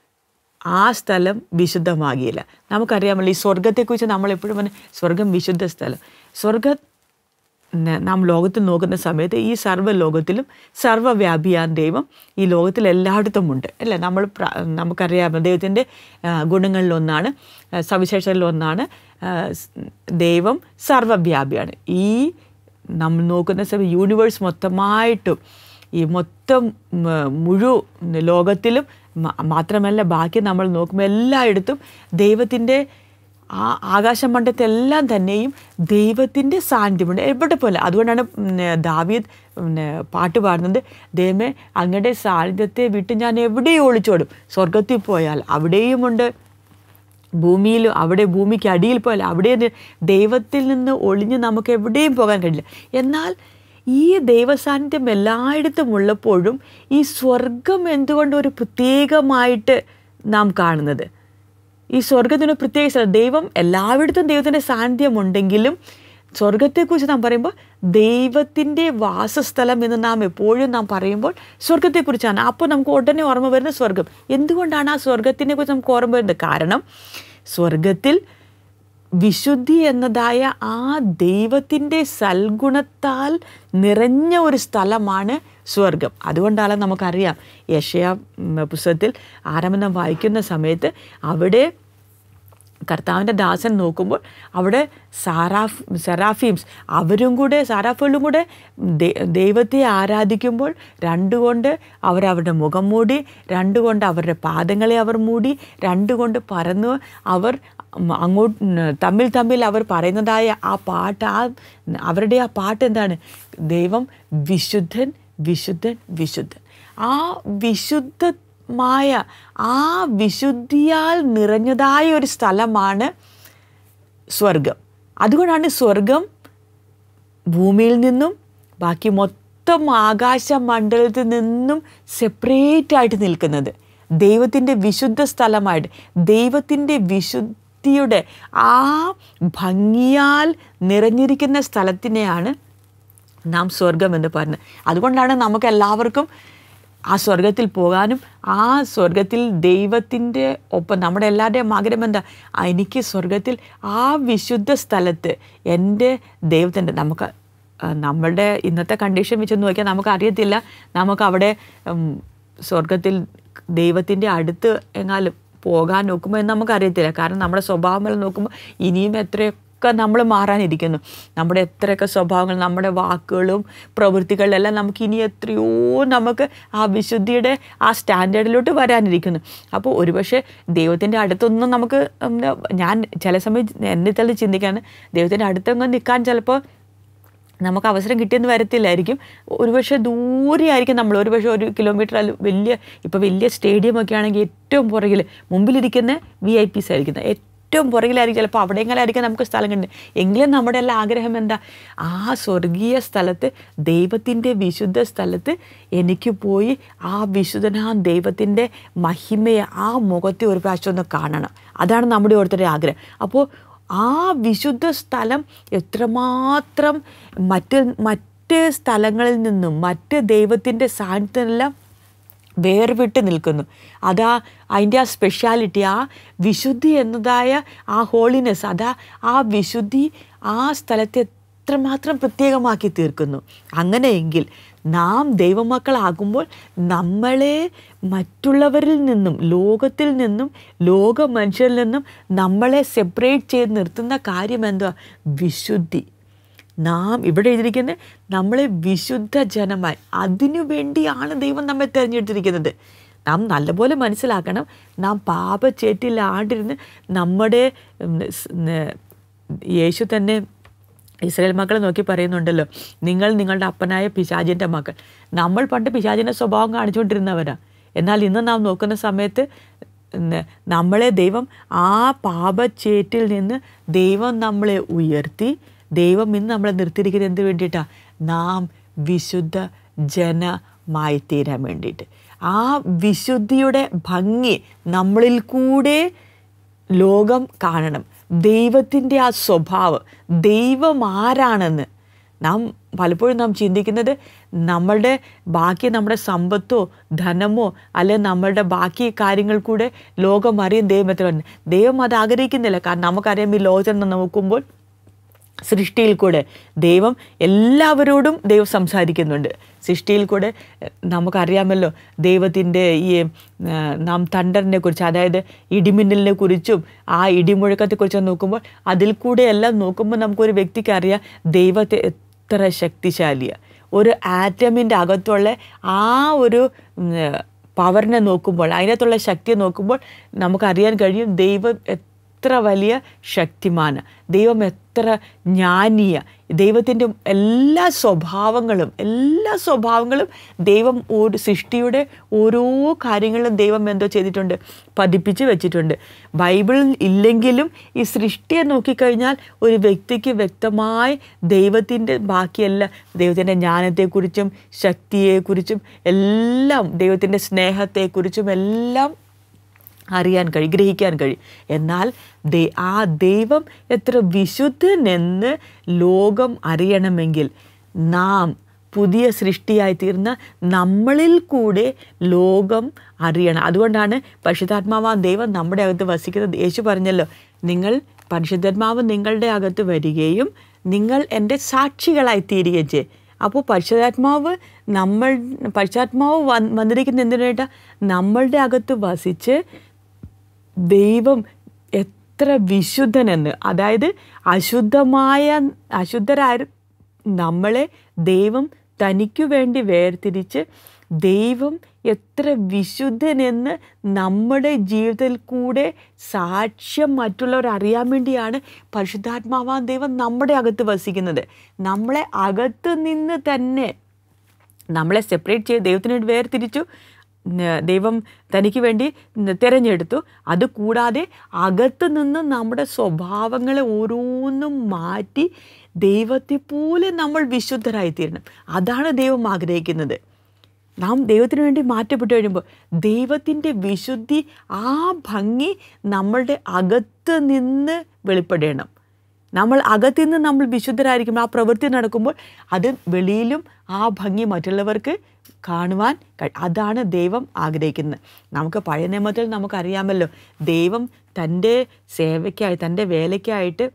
ആ സ്ഥലം വിശുദ്ധമാകിയില്ല നമുക്കറിയാമല്ലോ ഈ സ്വർഗത്തെക്കുറിച്ച് നമ്മൾ എപ്പോഴും പറഞ്ഞ സ്വർഗം വിശുദ്ധ സ്ഥലം സ്വർഗ ന- നാം ലോകത്തിൽ നോക്കുന്ന സമയത്ത് ഈ സർവ്വ ലോകത്തിലും സർവ്വവ്യാപിയാൻ ദൈവം ഈ ലോകത്തിൽ എല്ലായിടത്തും ഉണ്ട് അല്ലേ നമ്മൾ പ്ര- നമുക്കറിയാം ദൈവത്തിൻ്റെ ആ, ഗുണങ്ങളിലൊന്നാണ് ആ, സവിശേഷതകളിലൊന്നാണ് ആ, സ്- ദൈവം സർവ്വവ്യാപിയാണ് ഈ നമ്മൾ നോക്കുന്ന സമയം യൂണിവേഴ്സ് മൊത്തമായിട്ടും ഈ മൊത്തം ഉം, മുഴു ലോകത്തിലും മ- മാത്രമല്ല ബാക്കി നമ്മൾ നോക്കുമ്പോൾ എല്ലായിടത്തും ദൈവത്തിൻ്റെ ആ ആകാശമണ്ഡലത്തെല്ലാം തന്നെയും ദൈവത്തിൻ്റെ സാന്നിധ്യമുണ്ട് എവിടെ പോലെ അതുകൊണ്ടാണ് ഉം, ദാവീദ് ഉം, പാട്ട് പാടുന്നത് ദൈവമേ അങ്ങയുടെ സാന്നിധ്യത്തെ വിട്ട് ഞാൻ എവിടെയും ഒളിച്ചോടും സ്വർഗത്തിൽ പോയാൽ അവിടെയുമുണ്ട് ഭൂമിയിൽ അവിടെ ഭൂമിക്ക് അടിയിൽ പോയാൽ അവിടെ നി- ദൈവത്തിൽ നിന്ന് ഒളിഞ്ഞ് നമുക്ക് എവിടെയും പോകാൻ കഴിയില്ല എന്നാൽ ഈ ദൈവസാന്നിധ്യം എല്ലായിടത്തും ഉള്ളപ്പോഴും ഈ സ്വർഗം എന്തുകൊണ്ട് ഒരു പ്രത്യേകമായിട്ട് നാം കാണുന്നത് ഈ സ്വർഗത്തിന് ഒരു പ്രത്യേക സ്ഥലം ദൈവം എല്ലായിടത്തും ദൈവത്തിൻ്റെ സാന്നിധ്യം ഉണ്ടെങ്കിലും സ്വർഗത്തെക്കുറിച്ച് നാം പറയുമ്പോൾ ദൈവത്തിൻ്റെ വാസസ്ഥലം എന്ന് നാം എപ്പോഴും നാം പറയുമ്പോൾ സ്വർഗത്തെക്കുറിച്ചാണ് അപ്പോൾ നമുക്ക് ഉടനെ ഓർമ്മ വരുന്ന സ്വർഗം എന്തുകൊണ്ടാണ് ആ സ്വർഗത്തിനെ കുറിച്ച് നമുക്ക് ഓർമ്മ വരുന്നത് കാരണം സ്വർഗത്തിൽ വിശുദ്ധി എന്നതായ ആ ദൈവത്തിൻ്റെ സൽഗുണത്താൽ നിറഞ്ഞ ഒരു സ്ഥലമാണ് സ്വർഗം അതുകൊണ്ടാണ് നമുക്കറിയാം യശയ ഉം, പുസ്തകത്തിൽ ആരംഭം നാം വായിക്കുന്ന സമയത്ത് അവിടെ കർത്താവിൻ്റെ ദാസൻ നോക്കുമ്പോൾ അവിടെ സാറാഫ് സെറാഫീംസ് അവരും കൂടെ സാറാഫുകളും കൂടെ ദൈ- ദൈവത്തെ ആരാധിക്കുമ്പോൾ രണ്ടുകൊണ്ട് അവരവരുടെ മുഖം മൂടി രണ്ടുകൊണ്ട് അവരുടെ പാദങ്ങളെ അവർ മൂടി രണ്ടുകൊണ്ട് പറന്നു അവർ അങ്ങോട്ട് തമ്മിൽ തമ്മിൽ അവർ പറയുന്നതായ ആ പാട്ട് ആ അവരുടെ ആ പാട്ട് എന്താണ് ദൈവം വിശുദ്ധൻ വിശുദ്ധൻ വിശുദ്ധൻ ആ വിശുദ്ധ മായ ആ വിശുദ്ധിയാൽ നിറഞ്ഞതായ ഒരു സ്ഥലമാണ് സ്വർഗം അതുകൊണ്ടാണ് സ്വർഗം ഭൂമിയിൽ നിന്നും ബാക്കി മൊത്തം ആകാശമണ്ഡലത്തിൽ നിന്നും സെപ്പറേറ്റ് ആയിട്ട് നിൽക്കുന്നത് ദൈവത്തിൻ്റെ വിശുദ്ധ സ്ഥലമായിട്ട് ദൈവത്തിൻ്റെ വിശുദ്ധിയുടെ ആ ഭംഗിയാൽ നിറഞ്ഞിരിക്കുന്ന സ്ഥലത്തിനെയാണ് നാം സ്വർഗം എന്ന് പറഞ്ഞത് അതുകൊണ്ടാണ് നമുക്ക് എല്ലാവർക്കും ആ സ്വർഗത്തിൽ പോകാനും ആ സ്വർഗത്തിൽ ദൈവത്തിൻ്റെ ഒപ്പം നമ്മുടെ എല്ലാവരുടെയും ആഗ്രഹം എന്താ ആ, എനിക്ക് സ്വർഗത്തിൽ ആ വിശുദ്ധ സ്ഥലത്ത് എൻ്റെ ദൈവത്തിൻ്റെ നമുക്ക് ആ, നമ്മളുടെ ഇന്നത്തെ കണ്ടീഷൻ വെച്ച് നോക്കിയാൽ നമുക്ക് അറിയത്തില്ല നമുക്ക് അവിടെ ഉം, സ്വർഗത്തിൽ ദൈവത്തിൻ്റെ അടുത്ത് എങ്ങാലും പോകാൻ നോക്കുമ്പോൾ എന്ന് നമുക്കറിയത്തില്ല കാരണം നമ്മുടെ സ്വഭാവങ്ങൾ നോക്കുമ്പോൾ ഇനിയും എത്രയൊക്കെ നമ്മൾ മാറാനിരിക്കുന്നു നമ്മുടെ എത്രയൊക്കെ സ്വഭാവങ്ങൾ നമ്മുടെ വാക്കുകളും പ്രവൃത്തികളിലെല്ലാം നമുക്ക് ഇനി എത്രയോ നമുക്ക് ആ വിശുദ്ധിയുടെ ആ സ്റ്റാൻഡേർഡിലോട്ട് വരാനിരിക്കുന്നു അപ്പോൾ ഒരുപക്ഷെ ദൈവത്തിൻ്റെ അടുത്തൊന്നും നമുക്ക് ഉം, ഞാൻ ചില സമയം എന്നെ തന്നെ ചിന്തിക്കാണ് ദൈവത്തിൻ്റെ അടുത്തൊന്നും നിൽക്കാൻ ചിലപ്പോൾ നമുക്ക് അവസരം കിട്ടിയെന്ന് വരത്തില്ലായിരിക്കും ഒരുപക്ഷെ ദൂരെ ആയിരിക്കും നമ്മൾ ഒരുപക്ഷെ ഒരു കിലോമീറ്റർ അല്ല വലിയ ഇപ്പോൾ വലിയ സ്റ്റേഡിയം ഒക്കെ ആണെങ്കിൽ ഏറ്റവും പുറകിൽ മുമ്പിലിരിക്കുന്ന വി ഐ പീസ് ആയിരിക്കുന്നത് ഏറ്റവും പുറകിലായിരിക്കും ചിലപ്പോൾ അവിടെയെങ്കിലായിരിക്കും നമുക്ക് സ്ഥലം കണ്ടത് എങ്കിലും നമ്മുടെ എല്ലാം ആഗ്രഹം എന്താ ആ സ്വർഗീയ സ്ഥലത്ത് ദൈവത്തിൻ്റെ വിശുദ്ധ സ്ഥലത്ത് എനിക്ക് പോയി ആ വിശുദ്ധനാ ദൈവത്തിൻ്റെ മഹിമയെ ആ മുഖത്തെ ഒരു പ്രാവശ്യം ഒന്ന് കാണണം അതാണ് നമ്മുടെ ഓരോരുത്തരുടെ ആഗ്രഹം അപ്പോൾ ആ വിശുദ്ധ സ്ഥലം എത്രമാത്രം മറ്റ് മറ്റ് സ്ഥലങ്ങളിൽ നിന്നും മറ്റ് ദൈവത്തിൻ്റെ സാന്നിധ്യമെല്ലാം വേർവിട്ട് നിൽക്കുന്നു അതാ അതിൻ്റെ ആ സ്പെഷ്യാലിറ്റി ആ വിശുദ്ധി എന്നതായ ആ ഹോളിനെസ് അതാ ആ വിശുദ്ധി ആ സ്ഥലത്തെ എത്രമാത്രം പ്രത്യേകമാക്കി തീർക്കുന്നു അങ്ങനെയെങ്കിൽ നാം ദൈവമക്കളാകുമ്പോൾ നമ്മളെ മറ്റുള്ളവരിൽ നിന്നും ലോകത്തിൽ നിന്നും ലോക മനുഷ്യരിൽ നിന്നും നമ്മളെ സെപ്പറേറ്റ് ചെയ്ത് നിർത്തുന്ന കാര്യം എന്തുവാ വിശുദ്ധി നാം ഇവിടെ എഴുതിയിരിക്കുന്നത് നമ്മളെ വിശുദ്ധ ജനമായി അതിനു വേണ്ടിയാണ് ദൈവം നമ്മെ തിരഞ്ഞെടുത്തിരിക്കുന്നത് നാം നല്ലപോലെ മനസ്സിലാക്കണം നാം പാപച്ചേറ്റിലാണ്ടിരുന്ന് നമ്മുടെ ഉം, സ്- ന- യേശു തന്നെ ഇസ്രായേൽ മക്കളെ നോക്കി പറയുന്നുണ്ടല്ലോ നിങ്ങൾ നിങ്ങളുടെ അപ്പനായ പിശാചിൻ്റെ മക്കൾ നമ്മൾ പണ്ട് പിശാചിൻ്റെ സ്വഭാവം കാണിച്ചുകൊണ്ടിരുന്നവരാ എന്നാൽ ഇന്ന് നാം നോക്കുന്ന സമയത്ത് ന- നമ്മളെ ദൈവം ആ പാപച്ചേറ്റിൽ നിന്ന് ദൈവം നമ്മളെ ഉയർത്തി ദൈവം ഇന്ന് നമ്മളെ നിർത്തിയിരിക്കുന്നത് എന്ത് വേണ്ടിയിട്ടാണ് നാം വിശുദ്ധ ജനമായി തീരാൻ വേണ്ടിയിട്ട് ആ വിശുദ്ധിയുടെ ഭംഗി നമ്മളിൽ കൂടെ ലോകം കാണണം ദൈവത്തിൻ്റെ ആ സ്വഭാവം ദൈവം ആരാണെന്ന് നാം പലപ്പോഴും നാം ചിന്തിക്കുന്നത് നമ്മളുടെ ബാക്കി നമ്മുടെ സമ്പത്തോ ധനമോ അല്ലെ നമ്മളുടെ ബാക്കി കാര്യങ്ങൾ കൂടെ ലോകം അറിയും ദൈവം എത്ര ദൈവം അത് ആഗ്രഹിക്കുന്നില്ല കാരണം നമുക്കറിയാം ഈ ലോകത്തിൽ നോക്കുമ്പോൾ സൃഷ്ടിയിൽ കൂടെ ദൈവം എല്ലാവരോടും ദൈവം സംസാരിക്കുന്നുണ്ട് സൃഷ്ടിയിൽ കൂടെ എഹ്, നമുക്കറിയാമല്ലോ ദൈവത്തിൻ്റെ ഈ ഏഹ്, നാം തണ്ടറിനെ കുറിച്ച് അതായത് ഇടിമിന്നലിനെ കുറിച്ചും ആ ഇടിമുഴക്കത്തെക്കുറിച്ചും നോക്കുമ്പോൾ അതിൽ കൂടെ എല്ലാം നോക്കുമ്പോൾ നമുക്കൊരു വ്യക്തിക്ക് അറിയാം ദൈവത്തെ എത്ര ശക്തിശാലിയാണ് ഒരു ആറ്റമിൻ്റെ അകത്തുള്ള ആ ഒരു ഉം, പവറിനെ നോക്കുമ്പോൾ അതിനകത്തുള്ള ശക്തിയെ നോക്കുമ്പോൾ നമുക്കറിയാൻ കഴിയും ദൈവം എത്ര വലിയ ശക്തിമാണ് ദൈവം എത്ര ജ്ഞാനീയ ദൈവത്തിൻ്റെ എല്ലാ സ്വഭാവങ്ങളും എല്ലാ സ്വഭാവങ്ങളും ദൈവം ഒരു സൃഷ്ടിയുടെ ഓരോ കാര്യങ്ങളും ദൈവം എന്തോ ചെയ്തിട്ടുണ്ട് പതിപ്പിച്ച് വെച്ചിട്ടുണ്ട് ബൈബിളിൽ ഇല്ലെങ്കിലും ഈ സൃഷ്ടിയെ നോക്കിക്കഴിഞ്ഞാൽ ഒരു വ്യക്തിക്ക് വ്യക്തമായി ദൈവത്തിൻ്റെ ബാക്കിയെല്ലാം ദൈവത്തിൻ്റെ ജ്ഞാനത്തെക്കുറിച്ചും ശക്തിയെക്കുറിച്ചും എല്ലാം ദൈവത്തിൻ്റെ സ്നേഹത്തെക്കുറിച്ചും എല്ലാം അറിയാൻ കഴിയും ഗ്രഹിക്കാൻ കഴിയും എന്നാൽ ദേ ആ ദൈവം എത്ര വിശുദ്ധനെന്ന് ലോകം അറിയണമെങ്കിൽ നാം പുതിയ സൃഷ്ടിയായി തീർന്ന നമ്മളിൽ കൂടെ ലോകം അറിയണം അതുകൊണ്ടാണ് പരിശുദ്ധാത്മാവാൻ ദൈവം നമ്മുടെ അകത്ത് വസിക്കുന്നത് യേശു പറഞ്ഞല്ലോ നിങ്ങൾ പരിശുദ്ധാത്മാവ് നിങ്ങളുടെ അകത്ത് വരികയും നിങ്ങൾ എൻ്റെ സാക്ഷികളായി തീരുകയും ചെയ്യും അപ്പോൾ പരിശുദ്ധാത്മാവ് നമ്മൾ പരിശുദ്ധാത്മാവ് വന്ന് വന്നിരിക്കുന്ന എന്തിനായിട്ടാ നമ്മളുടെ അകത്ത് വസിച്ച് ദൈവം എത്ര വിശുദ്ധനെന്ന് അതായത് അശുദ്ധമായ അശുദ്ധരായ നമ്മളെ ദൈവം തനിക്കു വേണ്ടി വേർതിരിച്ച് ദൈവം എത്ര വിശുദ്ധനെന്ന് നമ്മുടെ ജീവിതത്തിൽ കൂടെ സാക്ഷ്യം മറ്റുള്ളവർ അറിയാൻ വേണ്ടിയാണ് പരിശുദ്ധാത്മാവാൻ ദൈവം നമ്മുടെ അകത്ത് വസിക്കുന്നത് നമ്മളെ അകത്ത് നിന്ന് തന്നെ നമ്മളെ സെപ്പറേറ്റ് ചെയ്ത് ദൈവത്തിന് വേണ്ടി വേർതിരിച്ചു ന- ദൈവം തനിക്ക് വേണ്ടി ന- തിരഞ്ഞെടുത്തു അതുകൂടാതെ അകത്ത് നിന്ന് നമ്മുടെ സ്വഭാവങ്ങളെ ഓരോന്നും മാറ്റി ദൈവത്തെ പോലെ നമ്മൾ വിശുദ്ധരായി തീരണം അതാണ് ദൈവം ആഗ്രഹിക്കുന്നത് നാം ദൈവത്തിന് വേണ്ടി മാറ്റപ്പെട്ട് കഴിയുമ്പോൾ ദൈവത്തിൻ്റെ വിശുദ്ധി ആ ഭംഗി നമ്മളുടെ അകത്ത് നിന്ന് വെളിപ്പെടണം നമ്മൾ അകത്തു നിന്ന് നമ്മൾ വിശുദ്ധരായിരിക്കും ആ പ്രവൃത്തി നടക്കുമ്പോൾ അത് വെളിയിലും ആ ഭംഗി മറ്റുള്ളവർക്ക് കാണുവാൻ കഴി- അതാണ് ദൈവം ആഗ്രഹിക്കുന്നത് നമുക്ക് പഴയ നിയമത്തിൽ നമുക്കറിയാമല്ലോ ദൈവം തൻ്റെ സേവയ്ക്കായി തൻ്റെ വേലയ്ക്കായിട്ട്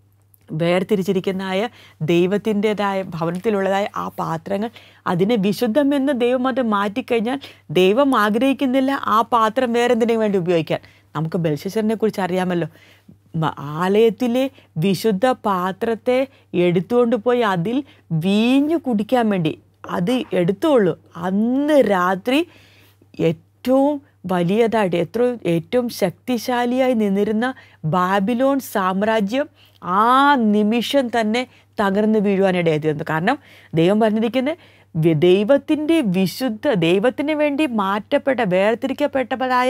വേർതിരിച്ചിരിക്കുന്നതായ ദൈവത്തിൻ്റെതായ ഭവനത്തിലുള്ളതായ ആ പാത്രങ്ങൾ അതിനെ വിശുദ്ധമെന്ന് ദൈവം അത് മാറ്റിക്കഴിഞ്ഞാൽ ദൈവം ആഗ്രഹിക്കുന്നില്ല ആ പാത്രം വേറെ എന്തിനു വേണ്ടി ഉപയോഗിക്കാൻ നമുക്ക് ബൽശേശ്വരനെ കുറിച്ച് അറിയാമല്ലോ മ- ആലയത്തിലെ വിശുദ്ധ പാത്രത്തെ എടുത്തുകൊണ്ട് പോയി അതിൽ വീഞ്ഞു കുടിക്കാൻ വേണ്ടി അത് എടുത്തോളൂ അന്ന് രാത്രി ഏറ്റവും വലിയതായിട്ട് എത്ര ഏറ്റവും ശക്തിശാലിയായി നിന്നിരുന്ന ബാബിലോൺ സാമ്രാജ്യം ആ നിമിഷം തന്നെ തകർന്നു വീഴുവാനിടയായി തീർന്നു കാരണം ദൈവം പറഞ്ഞിരിക്കുന്നത് വി- ദൈവത്തിൻ്റെ വിശുദ്ധ ദൈവത്തിന് വേണ്ടി മാറ്റപ്പെട്ട വേർതിരിക്കപ്പെട്ടവരായ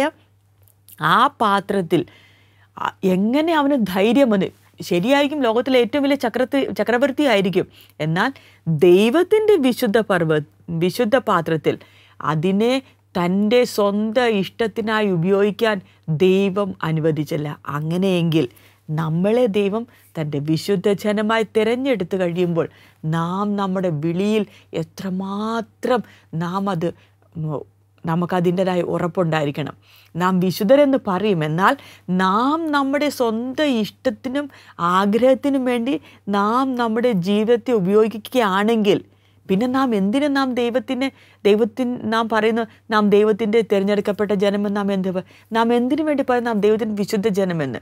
ആ പാത്രത്തിൽ ആ- എങ്ങനെ അവന് ധൈര്യം വന്ന് ശരിയായിരിക്കും ലോകത്തിലെ ഏറ്റവും വലിയ ചക്രത്തി ചക്രവർത്തി ആയിരിക്കും എന്നാൽ ദൈവത്തിൻ്റെ വിശുദ്ധ പർവ്വ വിശുദ്ധ പാത്രത്തിൽ അതിനെ തൻ്റെ സ്വന്തം ഇഷ്ടത്തിനായി ഉപയോഗിക്കാൻ ദൈവം അനുവദിച്ചില്ല അങ്ങനെയെങ്കിൽ നമ്മളെ ദൈവം തൻ്റെ വിശുദ്ധ ജനമായി തിരഞ്ഞെടുത്ത് കഴിയുമ്പോൾ നാം നമ്മുടെ വിളിയിൽ എത്രമാത്രം നാം അത് ഉം, നമുക്കതിൻ്റെതായ ഉറപ്പുണ്ടായിരിക്കണം നാം വിശുദ്ധരെന്ന് പറയും എന്നാൽ നാം നമ്മുടെ സ്വന്തം ഇഷ്ടത്തിനും ആഗ്രഹത്തിനും വേണ്ടി നാം നമ്മുടെ ജീവിതത്തെ ഉപയോഗിക്കുകയാണെങ്കിൽ പിന്നെ നാം എന്തിനു നാം ദൈവത്തിന് ദൈവത്തിന് നാം പറയുന്നു നാം ദൈവത്തിൻ്റെ തിരഞ്ഞെടുക്കപ്പെട്ട ജനമെന്ന് നാം എന്ത് പ- നാം എന്തിനു വേണ്ടി പറയും നാം ദൈവത്തിൻ്റെ വിശുദ്ധ ജനമെന്ന്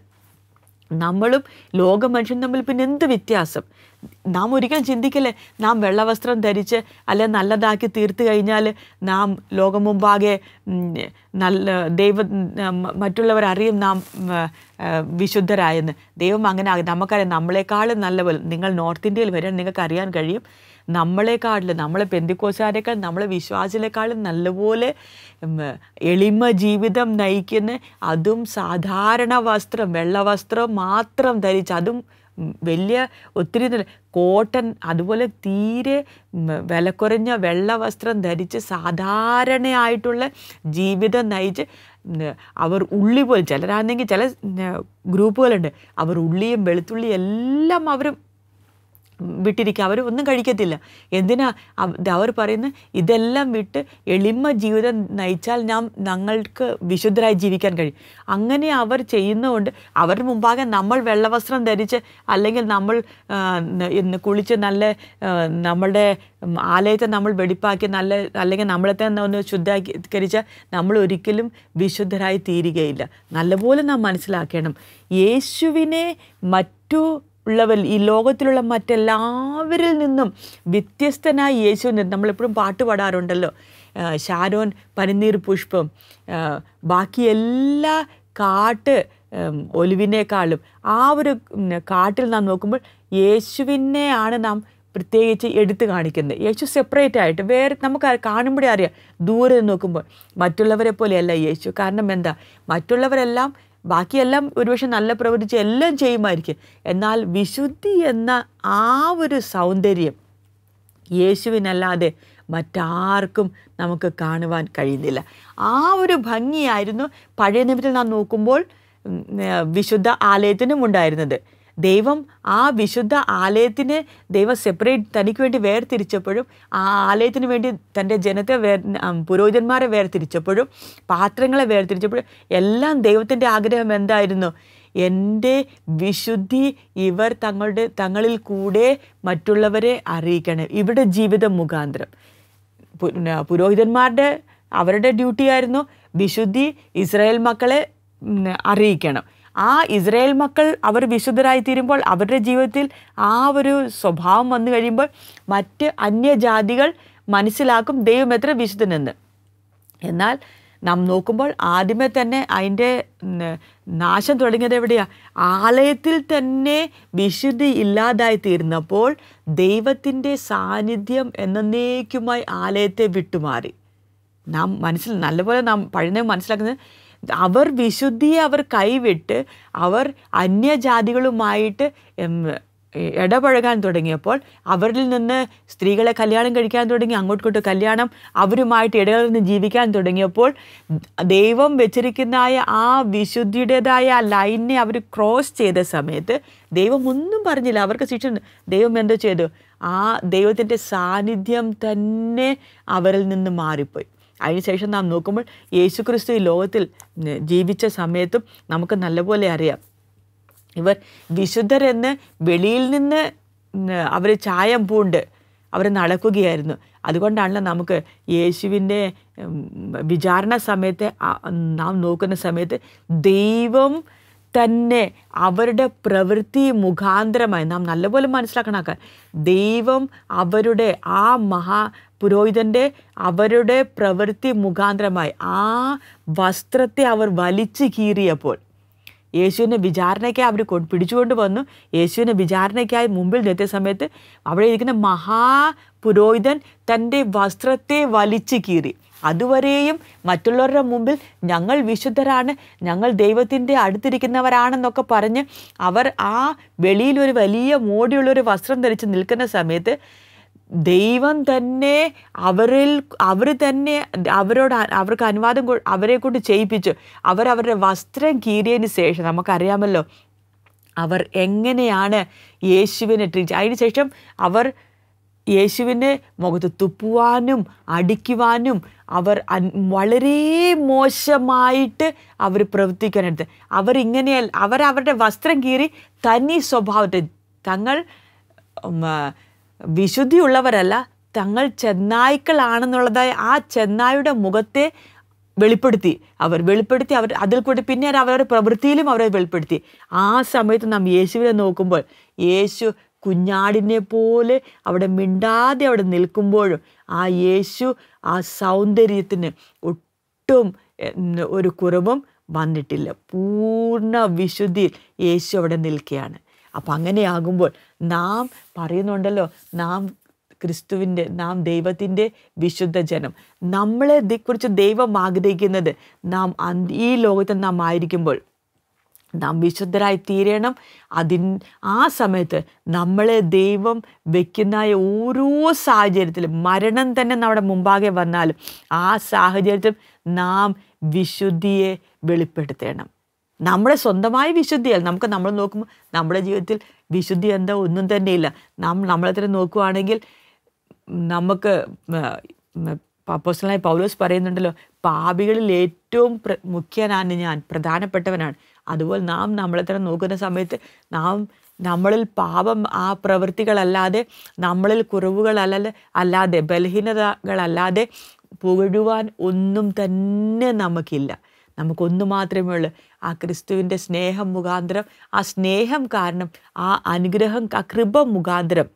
നമ്മളും ലോക മനുഷ്യനും തമ്മിൽ പിന്നെ എന്ത് വ്യത്യാസം നാം ഒരിക്കലും ചിന്തിക്കല്ലേ നാം വെള്ളവസ്ത്രം ധരിച്ച് അല്ലെ നല്ലതാക്കി തീർത്ത് കഴിഞ്ഞാൽ നാം ലോകം മുമ്പാകെ ഉം, നല്ല ദൈവ ഉം, മറ്റുള്ളവർ അറിയും നാം ഉം, ആ, വിശുദ്ധരായെന്ന് ദൈവം അങ്ങനെ ആകും നമുക്കറിയാം നമ്മളെക്കാളും നല്ല പോലെ നിങ്ങൾ നോർത്ത് ഇന്ത്യയിൽ വരാൻ നിങ്ങൾക്ക് അറിയാൻ കഴിയും നമ്മളെക്കാട്ടിലും നമ്മളെ പെന്തിക്കോസാരേക്കാൾ നമ്മളെ വിശ്വാസികളെക്കാളും നല്ലപോലെ ഉം, എളിമ ജീവിതം നയിക്കുന്ന അതും സാധാരണ വസ്ത്രം വെള്ള വസ്ത്രം മാത്രം ധരിച്ച് അതും ഉം, വലിയ ഒത്തിരി നല്ല കോട്ടൺ അതുപോലെ തീരെ ഉം, വില കുറഞ്ഞ വെള്ള വസ്ത്രം ധരിച്ച് സാധാരണയായിട്ടുള്ള ജീവിതം നയിച്ച് ഉം, അവർ ഉള്ളി പോലും ചിലരാണെങ്കിൽ ചില ഉം, ഗ്രൂപ്പുകളുണ്ട് അവർ ഉള്ളിയും വെളുത്തുള്ളിയും എല്ലാം അവർ വിട്ടിരിക്കുക അവർ ഒന്നും കഴിക്കത്തില്ല എന്തിനാ അവ- അവർ പറയുന്നത് ഇതെല്ലാം വിട്ട് എളിമ ജീവിതം നയിച്ചാൽ നാം ഞങ്ങൾക്ക് വിശുദ്ധരായി ജീവിക്കാൻ കഴിയും അങ്ങനെ അവർ ചെയ്യുന്നതുകൊണ്ട് അവരുടെ മുമ്പാകെ നമ്മൾ വെള്ളവസ്ത്രം ധരിച്ച് അല്ലെങ്കിൽ നമ്മൾ ആ, ന- ഇന്ന് കുളിച്ച് നല്ല ആ, നമ്മളുടെ ഉം, ആലയത്തെ നമ്മൾ വെടിപ്പാക്കി നല്ല അല്ലെങ്കിൽ നമ്മളെ തന്നെ ഒന്ന് ശുദ്ധീകരിച്ചാൽ നമ്മൾ ഒരിക്കലും വിശുദ്ധരായി തീരുകയില്ല നല്ലപോലെ നാം മനസ്സിലാക്കണം യേശുവിനെ മറ്റു ഉള്ളവർ ഈ ലോകത്തിലുള്ള മറ്റെല്ലാവരിൽ നിന്നും വ്യത്യസ്തനായി യേശു നമ്മളെപ്പോഴും പാട്ട് പാടാറുണ്ടല്ലോ ആ, ഷാരോൻ പനിനീർ പുഷ്പം ആ, ബാക്കി എല്ലാ കാട്ട് ഉം, ഒലിവിനേക്കാളും ആ ഒരു ഉം, കാട്ടിൽ നാം നോക്കുമ്പോൾ യേശുവിനെയാണ് നാം പ്രത്യേകിച്ച് എടുത്തു കാണിക്കുന്നത് യേശു സെപ്പറേറ്റ് ആയിട്ട് വേറെ നമുക്ക് ആ- കാണുമ്പോഴേ അറിയാം ദൂരെ നിന്ന് നോക്കുമ്പോൾ മറ്റുള്ളവരെ പോലെയല്ല യേശു കാരണം എന്താ മറ്റുള്ളവരെല്ലാം ബാക്കിയെല്ലാം ഒരുപക്ഷെ നല്ല പ്രവൃത്തി എല്ലാം ചെയ്യുമായിരിക്കും എന്നാൽ വിശുദ്ധി എന്ന ആ ഒരു സൗന്ദര്യം യേശുവിനല്ലാതെ മറ്റാർക്കും നമുക്ക് കാണുവാൻ കഴിയുന്നില്ല ആ ഒരു ഭംഗിയായിരുന്നു പഴയ നിയമത്തിൽ നാം നോക്കുമ്പോൾ ഉം, ഏർ, വിശുദ്ധ ആലയത്തിനും ഉണ്ടായിരുന്നത് ദൈവം ആ വിശുദ്ധ ആലയത്തിനെ ദൈവം സെപ്പറേറ്റ് തനിക്ക് വേണ്ടി വേർതിരിച്ചപ്പോഴും ആ ആലയത്തിന് വേണ്ടി തൻ്റെ ജനത്തെ വേർ ഉം, പുരോഹിതന്മാരെ വേർതിരിച്ചപ്പോഴും പാത്രങ്ങളെ വേർതിരിച്ചപ്പോഴും എല്ലാം ദൈവത്തിൻ്റെ ആഗ്രഹം എന്തായിരുന്നു എൻ്റെ വിശുദ്ധി ഇവർ തങ്ങളുടെ തങ്ങളിൽ കൂടെ മറ്റുള്ളവരെ അറിയിക്കണം ഇവിടെ ജീവിതം മുഖാന്തരം പു- ന- പുരോഹിതന്മാരുടെ അവരുടെ ഡ്യൂട്ടി ആയിരുന്നു വിശുദ്ധി ഇസ്രായേൽ മക്കളെ ഉം, അറിയിക്കണം ആ ഇസ്രായേൽ മക്കൾ അവർ വിശുദ്ധരായി തീരുമ്പോൾ അവരുടെ ജീവിതത്തിൽ ആ ഒരു സ്വഭാവം വന്നു കഴിയുമ്പോൾ മറ്റ് അന്യജാതികൾ മനസ്സിലാക്കും ദൈവം എത്ര വിശുദ്ധനെന്ന് എന്നാൽ നാം നോക്കുമ്പോൾ ആദ്യമേ തന്നെ അതിൻ്റെ ഉം, നാശം തുടങ്ങിയത് എവിടെയാ ആലയത്തിൽ തന്നെ വിശുദ്ധി ഇല്ലാതായി തീർന്നപ്പോൾ ദൈവത്തിൻ്റെ സാന്നിധ്യം എന്നേക്കുമായി ആലയത്തെ വിട്ടുമാറി നാം മനസ്സിൽ നല്ലപോലെ നാം പഴയ മനസ്സിലാക്കുന്നത് അവർ വിശുദ്ധിയെ അവർ കൈവിട്ട് അവർ അന്യജാതികളുമായിട്ട് എം, ഇടപഴകാൻ തുടങ്ങിയപ്പോൾ അവരിൽ നിന്ന് സ്ത്രീകളെ കല്യാണം കഴിക്കാൻ തുടങ്ങി അങ്ങോട്ടും ഇങ്ങോട്ടും കല്യാണം അവരുമായിട്ട് ഇടകലർന്ന് ജീവിക്കാൻ തുടങ്ങിയപ്പോൾ ദൈവം വെച്ചിരിക്കുന്നതായ ആ വിശുദ്ധിയുടേതായ ആ ലൈനെ അവർ ക്രോസ് ചെയ്ത സമയത്ത് ദൈവം ഒന്നും പറഞ്ഞില്ല അവർക്ക് ശിക്ഷ ഉണ്ട്. ദൈവം എന്തോ ചെയ്തു ആ ദൈവത്തിൻ്റെ സാന്നിധ്യം തന്നെ അവരിൽ നിന്ന് മാറിപ്പോയി അതിനുശേഷം നാം നോക്കുമ്പോൾ യേശുക്രിസ്തു ഈ ലോകത്തിൽ ഉം, ജീവിച്ച സമയത്തും നമുക്ക് നല്ലപോലെ അറിയാം ഇവർ വിശുദ്ധരെന്ന് വെളിയിൽ നിന്ന് അവർ ചായം പൂണ്ട് അവർ നടക്കുകയായിരുന്നു അതുകൊണ്ടാണല്ലോ നമുക്ക് യേശുവിൻ്റെ ഉം, വിചാരണ സമയത്ത് ആ- നാം നോക്കുന്ന സമയത്ത് ദൈവം തന്നെ അവരുടെ പ്രവൃത്തി മുഖാന്തരമായി നാം നല്ലപോലെ മനസ്സിലാക്കണക്കാൻ ദൈവം അവരുടെ ആ മഹാ പുരോഹിതൻ്റെ അവരുടെ പ്രവൃത്തി മുഖാന്തരമായി ആ വസ്ത്രത്തെ അവർ വലിച്ചു കീറിയപ്പോൾ യേശുവിനെ വിചാരണയ്ക്കായി അവർ കൊ പിടിച്ചുകൊണ്ട് വന്നു യേശുവിനെ വിചാരണയ്ക്കായി മുമ്പിൽ നിർത്തിയ സമയത്ത് അവിടെ ഇരിക്കുന്ന മഹാപുരോഹിതൻ തൻ്റെ വസ്ത്രത്തെ വലിച്ചു കീറി അതുവരെയും മറ്റുള്ളവരുടെ മുമ്പിൽ ഞങ്ങൾ വിശുദ്ധരാണ് ഞങ്ങൾ ദൈവത്തിൻ്റെ അടുത്തിരിക്കുന്നവരാണെന്നൊക്കെ പറഞ്ഞ് അവർ ആ വെളിയിൽ ഒരു വലിയ മോടിയുള്ളൊരു വസ്ത്രം ധരിച്ച് നിൽക്കുന്ന സമയത്ത് ദൈവം തന്നെ അവരിൽ അവർ തന്നെ അവരോട് അ- അവർക്ക് അനുവാദം കൊ- അവരെ കൊണ്ട് ചെയ്യിപ്പിച്ചു അവർ അവരുടെ വസ്ത്രം കീറിയതിന് ശേഷം നമുക്കറിയാമല്ലോ അവർ എങ്ങനെയാണ് യേശുവിനെ ട്രീറ്റ് അതിന് ശേഷം അവർ യേശുവിനെ മുഖത്ത് തുപ്പുവാനും അടിക്കുവാനും അവർ അൻ- വളരെ മോശമായിട്ട് അവർ പ്രവർത്തിക്കാനെടുത്ത് അവരിങ്ങനെ അവർ അവരുടെ വസ്ത്രം കീറി തനി സ്വഭാവത്തെ തങ്ങൾ ഉം, ആ, വിശുദ്ധിയുള്ളവരല്ല തങ്ങൾ ചെന്നായ്ക്കളാണെന്നുള്ളതായ ആ ചെന്നായുടെ മുഖത്തെ വെളിപ്പെടുത്തി അവർ വെളിപ്പെടുത്തി അവർ അതിൽ കൂടി പിന്നെ അവരുടെ പ്രവൃത്തിയിലും അവരെ വെളിപ്പെടുത്തി ആ സമയത്ത് നാം യേശുവിനെ നോക്കുമ്പോൾ യേശു കുഞ്ഞാടിനെ പോലെ അവിടെ മിണ്ടാതെ അവിടെ നിൽക്കുമ്പോഴും ആ യേശു ആ സൗന്ദര്യത്തിന് ഒട്ടും ഉം, ഒരു കുറവും വന്നിട്ടില്ല പൂർണ്ണ വിശുദ്ധിയിൽ യേശു അവിടെ നിൽക്കുകയാണ് അപ്പം അങ്ങനെയാകുമ്പോൾ നാം പറയുന്നുണ്ടല്ലോ നാം ക്രിസ്തുവിൻ്റെ നാം ദൈവത്തിൻ്റെ വിശുദ്ധ ജനം നമ്മളെ ദി- കുറിച്ച് ദൈവം ആഗ്രഹിക്കുന്നത് നാം അന്ത് ഈ ലോകത്ത് നാം ആയിരിക്കുമ്പോൾ നാം വിശുദ്ധരായി തീരണം അതിൻ ആ സമയത്ത് നമ്മളെ ദൈവം വെക്കുന്ന ഓരോ സാഹചര്യത്തിലും മരണം തന്നെ നമ്മുടെ മുമ്പാകെ വന്നാലും ആ സാഹചര്യത്തിൽ നാം വിശുദ്ധിയെ വെളിപ്പെടുത്തണം നമ്മുടെ സ്വന്തമായ വിശുദ്ധിയല്ല നമുക്ക് നമ്മൾ നോക്കുമ്പോൾ നമ്മുടെ ജീവിതത്തിൽ വിശുദ്ധി എന്താ ഒന്നും തന്നെയില്ല നാം നമ്മളെ തന്നെ നോക്കുവാണെങ്കിൽ നമുക്ക് അപ്പോസ്റ്റലായ പൗലോസ് പറയുന്നുണ്ടല്ലോ പാപികളിൽ ഏറ്റവും പ്ര മുഖ്യനാണ് ഞാൻ പ്രധാനപ്പെട്ടവനാണ് അതുപോലെ നാം നമ്മളെ തന്നെ നോക്കുന്ന സമയത്ത് നാം നമ്മളിൽ പാപം ആ പ്രവൃത്തികളല്ലാതെ നമ്മളിൽ കുറവുകളല്ല അല്ലാതെ ബലഹീനതകളല്ലാതെ പുകഴുവാൻ ഒന്നും തന്നെ നമുക്കില്ല നമുക്കൊന്നു മാത്രമേ ഉള്ളൂ ആ ക്രിസ്തുവിൻ്റെ സ്നേഹം മുഖാന്തരം ആ സ്നേഹം കാരണം ആ അനുഗ്രഹം ആ കൃപ മുഖാന്തരം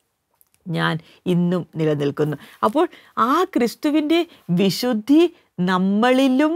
ഞാൻ ഇന്നും നിലനിൽക്കുന്നു അപ്പോൾ ആ ക്രിസ്തുവിൻ്റെ വിശുദ്ധി നമ്മളിലും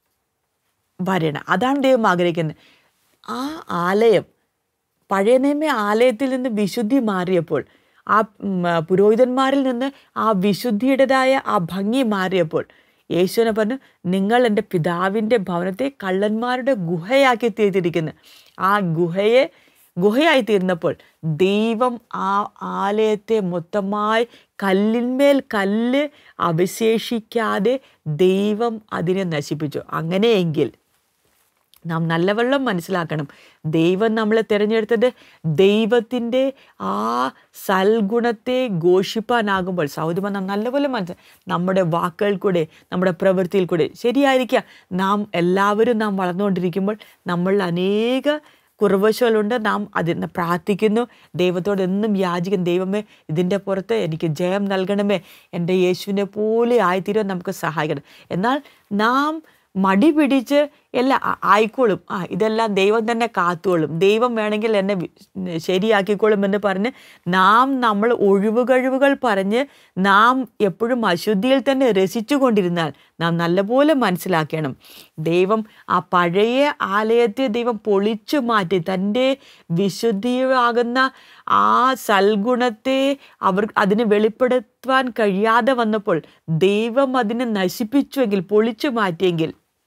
വരണം അതാണ് ദൈവം ആഗ്രഹിക്കുന്നത് ആ ആലയം പഴയ നിയമ ആലയത്തിൽ നിന്ന് വിശുദ്ധി മാറിയപ്പോൾ ആ ഉം, ആ, പുരോഹിതന്മാരിൽ നിന്ന് ആ വിശുദ്ധിയുടേതായ ആ ഭംഗി മാറിയപ്പോൾ യേശുവിനെ പറഞ്ഞു നിങ്ങൾ എൻ്റെ പിതാവിൻ്റെ ഭവനത്തെ കള്ളന്മാരുടെ ഗുഹയാക്കി തീർത്തിരിക്കുന്നു ആ ഗുഹയെ ഗുഹയായി തീർന്നപ്പോൾ ദൈവം ആ ആലയത്തെ മൊത്തമായി കല്ലിന്മേൽ കല്ല് അവശേഷിക്കാതെ ദൈവം അതിനെ നശിപ്പിച്ചു അങ്ങനെയെങ്കിൽ നാം നല്ലവണ്ണം മനസ്സിലാക്കണം ദൈവം നമ്മളെ തിരഞ്ഞെടുത്തത് ദൈവത്തിൻ്റെ ആ സൽഗുണത്തെ ഘോഷിപ്പാനാകുമ്പോൾ സൗദിമ നാം നല്ലപോലെ മനസ്സിൽ നമ്മുടെ വാക്കുകൾ കൂടെ നമ്മുടെ പ്രവൃത്തിയിൽ കൂടെ ശരിയായിരിക്കാം നാം എല്ലാവരും നാം വളർന്നുകൊണ്ടിരിക്കുമ്പോൾ നമ്മൾ അനേക കുറവശകളുണ്ട് നാം അതിന് പ്രാർത്ഥിക്കുന്നു ദൈവത്തോട് എന്നും യാചിക്കും ദൈവമേ ഇതിൻ്റെ പുറത്ത് എനിക്ക് ജയം നൽകണമേ എൻ്റെ യേശുവിനെ പോലെ ആയിത്തീരാൻ നമുക്ക് സഹായിക്കണം എന്നാൽ നാം മടി പിടിച്ച് എല്ലാം ആ- ആയിക്കോളും ആ ഇതെല്ലാം ദൈവം തന്നെ കാത്തുകൊള്ളും ദൈവം വേണമെങ്കിൽ എന്നെ വി- ശരിയാക്കിക്കോളും എന്ന് പറഞ്ഞ് നാം നമ്മൾ ഒഴിവ് കഴിവുകൾ പറഞ്ഞ് നാം എപ്പോഴും അശുദ്ധിയിൽ തന്നെ രസിച്ചു കൊണ്ടിരുന്നാൽ നാം നല്ലപോലെ മനസ്സിലാക്കണം ദൈവം ആ പഴയ ആലയത്തെ ദൈവം പൊളിച്ചു മാറ്റി തൻ്റെ വിശുദ്ധിയാകുന്ന ആ സൽഗുണത്തെ അവർ അതിന് വെളിപ്പെടുത്തുവാൻ കഴിയാതെ വന്നപ്പോൾ ദൈവം അതിനെ നശിപ്പിച്ചുവെങ്കിൽ പൊളിച്ചു മാറ്റിയെങ്കിൽ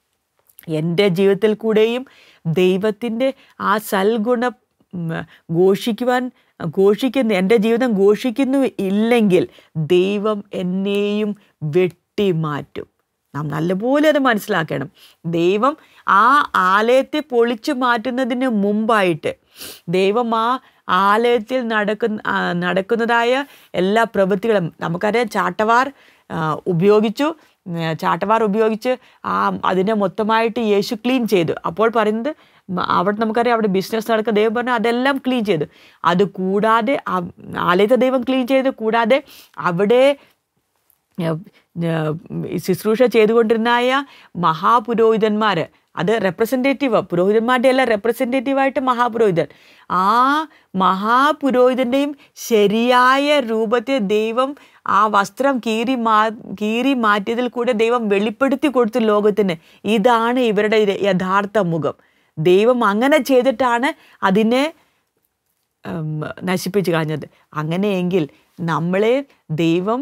എൻ്റെ ജീവിതത്തിൽ കൂടെയും ദൈവത്തിൻ്റെ ആ സൽഗുണം ഉം, ഘോഷിക്കുവാൻ ഘോഷിക്കുന്ന എൻ്റെ ജീവിതം ഘോഷിക്കുന്നു ഇല്ലെങ്കിൽ ദൈവം എന്നെയും വെട്ടിമാറ്റും നാം നല്ലപോലെ അത് മനസ്സിലാക്കണം ദൈവം ആ ആലയത്തെ പൊളിച്ചു മാറ്റുന്നതിന് മുമ്പായിട്ട് ദൈവം ആ ആലയത്തിൽ നടക്കുന്ന ആ, നടക്കുന്നതായ എല്ലാ പ്രവൃത്തികളും നമുക്കറിയാം ചാട്ടവാർ ആ, ഉപയോഗിച്ചു ഉം, ചാട്ടവാർ ഉപയോഗിച്ച് ആ അതിനെ മൊത്തമായിട്ട് യേശു ക്ലീൻ ചെയ്തു അപ്പോൾ പറയുന്നത് മ- അവിടെ നമുക്കറിയാം അവിടെ ബിസിനസ് നടക്കുന്ന ദൈവം പറഞ്ഞു അതെല്ലാം ക്ലീൻ ചെയ്തു അത് കൂടാതെ ആ- ആലയത്തെ ദൈവം ക്ലീൻ ചെയ്തു കൂടാതെ അവിടെ ഏഹ്, ഏഹ്, ശുശ്രൂഷ ചെയ്തുകൊണ്ടിരുന്നായ മഹാപുരോഹിതന്മാർ അത് റെപ്രസെൻറ്റേറ്റീവ് പുരോഹിതന്മാരുടെ അല്ല റെപ്രസെൻറ്റേറ്റീവായിട്ട് മഹാപുരോഹിതൻ ആ മഹാപുരോഹിതൻ്റെയും ശരിയായ രൂപത്തെ ദൈവം ആ വസ്ത്രം കീറി മാ കീറി മാറ്റിയതിൽ കൂടെ ദൈവം വെളിപ്പെടുത്തി കൊടുത്തു ലോകത്തിന് ഇതാണ് ഇവരുടെ യഥാർത്ഥ മുഖം ദൈവം അങ്ങനെ ചെയ്തിട്ടാണ് അതിനെ ഉം, നശിപ്പിച്ച് കളഞ്ഞത് അങ്ങനെയെങ്കിൽ നമ്മളെ ദൈവം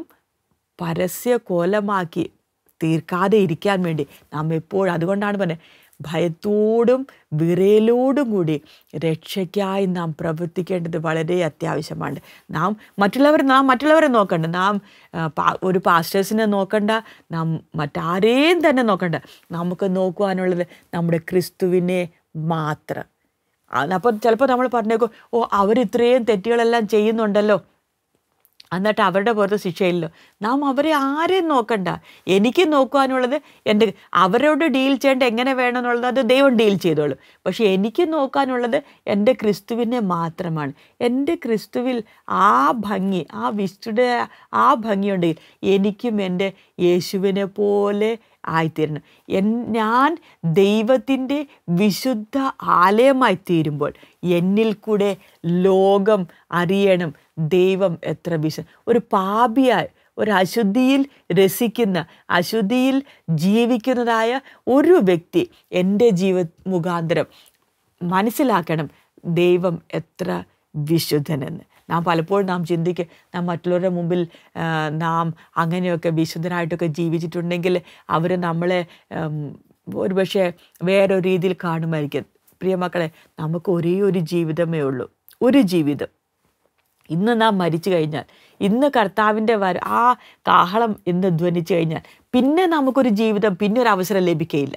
പരസ്യ കോലമാക്കി തീർക്കാതെ ഇരിക്കാൻ വേണ്ടി നാം എപ്പോഴും അതുകൊണ്ടാണ് പറഞ്ഞത് ഭയത്തോടും വിറയലോടും കൂടി രക്ഷയ്ക്കായി നാം പ്രവർത്തിക്കേണ്ടത് വളരെ അത്യാവശ്യമാണ് നാം മറ്റുള്ളവർ നാം മറ്റുള്ളവരെ നോക്കണ്ട നാം ആ, പാ- ഒരു പാസ്റ്റേഴ്സിനെ നോക്കണ്ട നാം മറ്റാരെയും തന്നെ നോക്കണ്ട നമുക്ക് നോക്കുവാനുള്ളത് നമ്മുടെ ക്രിസ്തുവിനെ മാത്രം അപ്പോൾ ചിലപ്പോൾ നമ്മൾ പറഞ്ഞേക്കും ഓ അവർ ഇത്രയും തെറ്റുകളെല്ലാം ചെയ്യുന്നുണ്ടല്ലോ എന്നിട്ട് അവരുടെ പുറത്ത് ശിക്ഷയില്ലല്ലോ നാം അവരെ ആരെയും നോക്കണ്ട എനിക്ക് നോക്കുവാനുള്ളത് എൻ്റെ അവരോട് ഡീൽ ചെയ്യേണ്ട എങ്ങനെ വേണമെന്നുള്ളത് അത് ദൈവം ഡീൽ ചെയ്തോളും പക്ഷേ എനിക്ക് നോക്കാനുള്ളത് എൻ്റെ ക്രിസ്തുവിനെ മാത്രമാണ് എൻ്റെ ക്രിസ്തുവിൽ ആ ഭംഗി ആ വിശുദ്ധ ആ ഭംഗിയുണ്ടെങ്കിൽ എനിക്കും എൻ്റെ യേശുവിനെ പോലെ ആയിത്തീരണം എൻ ഞാൻ ദൈവത്തിൻ്റെ വിശുദ്ധ ആലയമായി തീരുമ്പോൾ എന്നിൽ കൂടെ ലോകം അറിയണം ദൈവം എത്ര വിശ ഒരു പാപിയായി ഒരു അശുദ്ധിയിൽ രസിക്കുന്ന അശുദ്ധിയിൽ ജീവിക്കുന്നതായ ഒരു വ്യക്തി എൻ്റെ ജീവ മുഖാന്തരം മനസ്സിലാക്കണം ദൈവം എത്ര വിശുദ്ധനെന്ന് നാം പലപ്പോഴും നാം ചിന്തിക്കുക നാം മറ്റുള്ളവരുടെ മുമ്പിൽ ആ, നാം അങ്ങനെയൊക്കെ വിശുദ്ധനായിട്ടൊക്കെ ജീവിച്ചിട്ടുണ്ടെങ്കിൽ അവർ നമ്മളെ ഉം, ഒരുപക്ഷെ വേറൊരു രീതിയിൽ കാണുമായിരിക്കും പ്രിയമക്കളെ നമുക്ക് ഒരേ ഒരു ജീവിതമേ ഉള്ളൂ ഒരു ജീവിതം ഇന്ന് നാം മരിച്ചു കഴിഞ്ഞാൽ ഇന്ന് കർത്താവിൻ്റെ വര ആ കാഹളം ഇന്ന് ധ്വനിച്ചു കഴിഞ്ഞാൽ പിന്നെ നമുക്കൊരു ജീവിതം പിന്നെ ഒരു അവസരം ലഭിക്കയില്ല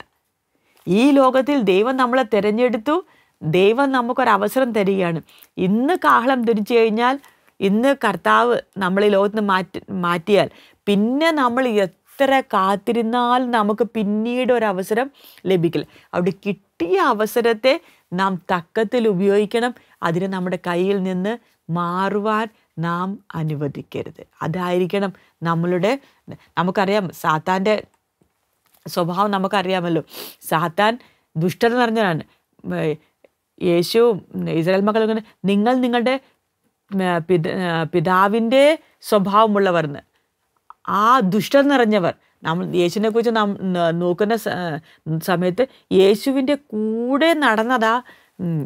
ഈ ലോകത്തിൽ ദൈവം നമ്മളെ തിരഞ്ഞെടുത്തു ദൈവം നമുക്കൊരു അവസരം തരികയാണ് ഇന്ന് കാഹളം ധരിച്ചു കഴിഞ്ഞാൽ ഇന്ന് കർത്താവ് നമ്മൾ ഈ ലോകത്ത് നിന്ന് മാറ്റി മാറ്റിയാൽ പിന്നെ നമ്മൾ എത്ര കാത്തിരുന്നാൽ നമുക്ക് പിന്നീട് ഒരു അവസരം ലഭിക്കില്ല അവിടെ കിട്ടിയ അവസരത്തെ നാം തക്കത്തിൽ ഉപയോഗിക്കണം അതിന് നമ്മുടെ കയ്യിൽ നിന്ന് മാറുവാൻ നാം അനുവദിക്കരുത് അതായിരിക്കണം നമ്മളുടെ നമുക്കറിയാം സാത്താൻ്റെ സ്വഭാവം നമുക്കറിയാമല്ലോ സാത്താൻ ദുഷ്ടത നിറഞ്ഞതാണ് ഏർ യേശു ഇസ്രായേൽ മക്കൾ ഇങ്ങനെ നിങ്ങൾ നിങ്ങളുടെ ഏർ പിത ഏർ പിതാവിൻ്റെ സ്വഭാവമുള്ളവർന്ന് ആ ദുഷ്ടത നിറഞ്ഞവർ നമ്മൾ യേശുവിനെ കുറിച്ച് നാം ന- നോക്കുന്ന സ- ഏർ സമയത്ത് യേശുവിൻ്റെ കൂടെ നടന്നതാ ഉം,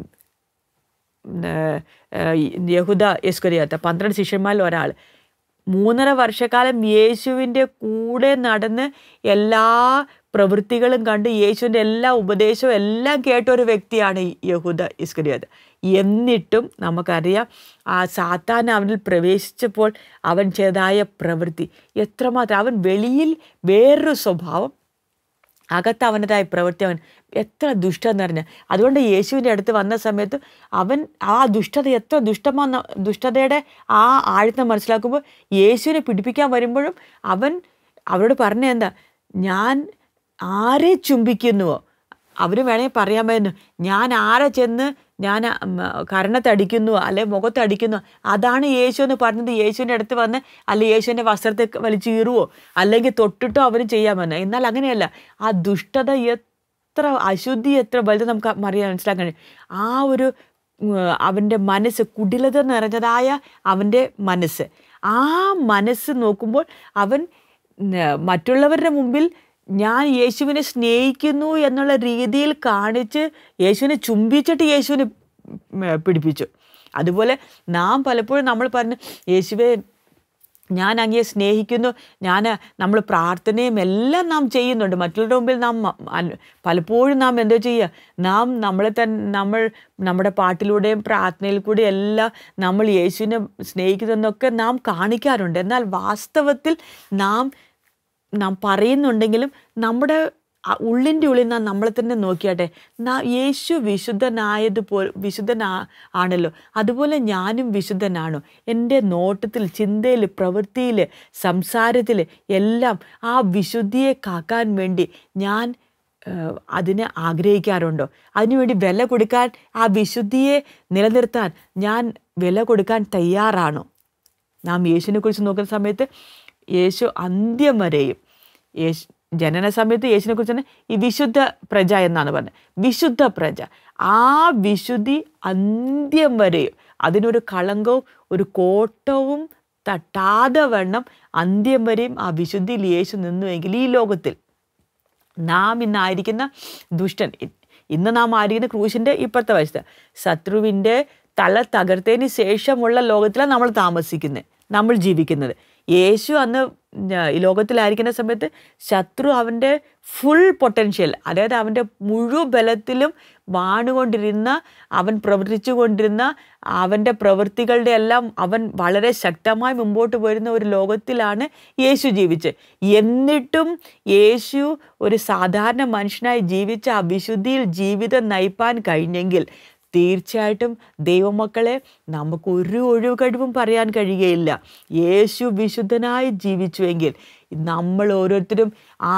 ഏർ, ഏർ, യഹൂദ യസ്കരിയാത്ത പന്ത്രണ്ട് ശിഷ്യന്മാരിൽ ഒരാൾ മൂന്നര വർഷക്കാലം യേശുവിൻ്റെ കൂടെ നടന്ന് എല്ലാ പ്രവൃത്തികളും കണ്ട് യേശുവിൻ്റെ എല്ലാ ഉപദേശവും എല്ലാം കേട്ട ഒരു വ്യക്തിയാണ് ഈ യഹൂദ ഇസ്കരിയാത്ത് എന്നിട്ടും നമുക്കറിയാം ആ സാത്താൻ അവനിൽ പ്രവേശിച്ചപ്പോൾ അവൻ ചെയ്തായ പ്രവൃത്തി എത്രമാത്രം അവൻ വെളിയിൽ വേറൊരു സ്വഭാവം അകത്ത് അവൻ്റെതായ പ്രവൃത്തി അവൻ എത്ര ദുഷ്ടം നിറഞ്ഞ അതുകൊണ്ട് യേശുവിൻ്റെ അടുത്ത് വന്ന സമയത്ത് അവൻ ആ ദുഷ്ടത എത്ര ദുഷ്ടമാന്ന ദുഷ്ടതയുടെ ആ ആഴത്തെ മനസ്സിലാക്കുമ്പോൾ യേശുവിനെ പിടിപ്പിക്കാൻ വരുമ്പോഴും അവൻ അവരോട് പറഞ്ഞ എന്താ ഞാൻ ആരെ ചുംബിക്കുന്നുവോ അവർ വേണമെങ്കിൽ പറയാമായിരുന്നു ഞാൻ ആരെ ചെന്ന് ഞാൻ ഉം, കരണത്തടിക്കുന്നു അല്ലെ മുഖത്തടിക്കുന്നു അതാണ് യേശു എന്ന് പറഞ്ഞത് യേശുവിൻ്റെ അടുത്ത് വന്ന് അല്ലെ യേശുവിൻ്റെ വസ്ത്രത്തെ വലിച്ചു കീറുവോ അല്ലെങ്കിൽ തൊട്ടിട്ടോ അവന് ചെയ്യാമെന്ന് എന്നാൽ അങ്ങനെയല്ല ആ ദുഷ്ടത എത്ര അശുദ്ധി എത്ര വലുത് നമുക്ക് മറിയാൻ മനസ്സിലാക്കാൻ കഴിയും. ആ ഒരു ഉം, അവൻ്റെ മനസ്സ് കുടിലത നിറഞ്ഞതായ അവൻ്റെ മനസ്സ് ആ മനസ്സ് നോക്കുമ്പോൾ അവൻ ഉം, മറ്റുള്ളവരുടെ മുമ്പിൽ ഞാൻ യേശുവിനെ സ്നേഹിക്കുന്നു എന്നുള്ള രീതിയിൽ കാണിച്ച് യേശുവിനെ ചുംബിച്ചിട്ട് യേശുവിനെ ഉം, പിടിപ്പിച്ചു അതുപോലെ നാം പലപ്പോഴും നമ്മൾ പറഞ്ഞു യേശുവെ ഞാൻ അങ്ങയെ സ്നേഹിക്കുന്നു ഞാൻ നമ്മൾ പ്രാർത്ഥനയും എല്ലാം നാം ചെയ്യുന്നുണ്ട് മറ്റുള്ളവരുടെ മുമ്പിൽ നാം മ- അൻ- പലപ്പോഴും നാം എന്തോ ചെയ്യുക നാം നമ്മളെ തന്നെ നമ്മൾ നമ്മുടെ പാട്ടിലൂടെയും പ്രാർത്ഥനയിൽ കൂടെയും എല്ലാം നമ്മൾ യേശുവിനെ സ്നേഹിക്കുന്നതെന്നൊക്കെ നാം കാണിക്കാറുണ്ട് എന്നാൽ വാസ്തവത്തിൽ നാം നാം പറയുന്നുണ്ടെങ്കിലും നമ്മുടെ ആ ഉള്ളിൻ്റെ ഉള്ളിൽ നാം നമ്മളെ തന്നെ നോക്കിയാട്ടെ നാ യേശു വിശുദ്ധനായതുപോലെ വിശുദ്ധനാ ആണല്ലോ അതുപോലെ ഞാനും വിശുദ്ധനാണോ എൻ്റെ നോട്ടത്തിൽ ചിന്തയിൽ പ്രവൃത്തിയിൽ സംസാരത്തിൽ എല്ലാം ആ വിശുദ്ധിയെ കാക്കാൻ വേണ്ടി ഞാൻ ഏഹ്, അതിനെ ആഗ്രഹിക്കാറുണ്ടോ അതിനുവേണ്ടി വില കൊടുക്കാൻ ആ വിശുദ്ധിയെ നിലനിർത്താൻ ഞാൻ വില കൊടുക്കാൻ തയ്യാറാണോ നാം യേശുവിനെ കുറിച്ച് നോക്കുന്ന സമയത്ത് യേശു അന്ത്യം വരെയും യേശു ജനന സമയത്ത് യേശുവിനെ കുറിച്ച് തന്നെ ഈ വിശുദ്ധ പ്രജ എന്നാണ് പറഞ്ഞത് വിശുദ്ധ പ്രജ ആ വിശുദ്ധി അന്ത്യം വരെയും അതിനൊരു കളങ്കവും ഒരു കോട്ടവും തട്ടാതെ വണ്ണം അന്ത്യം വരെയും ആ വിശുദ്ധിയിൽ യേശു നിന്നുവെങ്കിൽ ഈ ലോകത്തിൽ നാം ഇന്നായിരിക്കുന്ന ദുഷ്ടൻ ഇ- ഇന്ന് നാം ആയിരിക്കുന്ന ക്രൂശിൻ്റെ ഇപ്പുറത്തെ വശത്ത് ശത്രുവിൻ്റെ തല തകർത്തതിന് ശേഷമുള്ള ലോകത്തിലാണ് നമ്മൾ താമസിക്കുന്നത് നമ്മൾ ജീവിക്കുന്നത് യേശു അന്ന് ഞ- ഈ ലോകത്തിലായിരിക്കുന്ന സമയത്ത് ശത്രു അവൻ്റെ ഫുൾ പൊട്ടൻഷ്യൽ അതായത് അവൻ്റെ മുഴു ബലത്തിലും വാണുകൊണ്ടിരുന്ന അവൻ പ്രവർത്തിച്ചു കൊണ്ടിരുന്ന അവൻ്റെ പ്രവൃത്തികളുടെ എല്ലാം അവൻ വളരെ ശക്തമായി മുമ്പോട്ട് വരുന്ന ഒരു ലോകത്തിലാണ് യേശു ജീവിച്ചത് എന്നിട്ടും യേശു ഒരു സാധാരണ മനുഷ്യനായി ജീവിച്ച ആ വിശുദ്ധിയിൽ ജീവിതം നയിപ്പാൻ കഴിഞ്ഞെങ്കിൽ തീർച്ചയായിട്ടും ദൈവമക്കളെ നമുക്ക് ഒരു ഒഴിവ് കഴിവും പറയാൻ കഴിയുകയില്ല യേശു വിശുദ്ധനായി ജീവിച്ചുവെങ്കിൽ നമ്മൾ ഓരോരുത്തരും ആ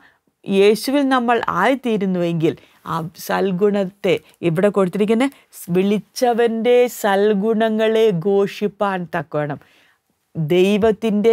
യേശുവിൽ നമ്മൾ ആയിത്തീരുന്നുവെങ്കിൽ ആ സൽഗുണത്തെ ഇവിടെ കൊടുത്തിരിക്കുന്ന വിളിച്ചവൻ്റെ സൽഗുണങ്ങളെ ഘോഷിപ്പാൻ തക്കവണ്ണം ദൈവത്തിൻ്റെ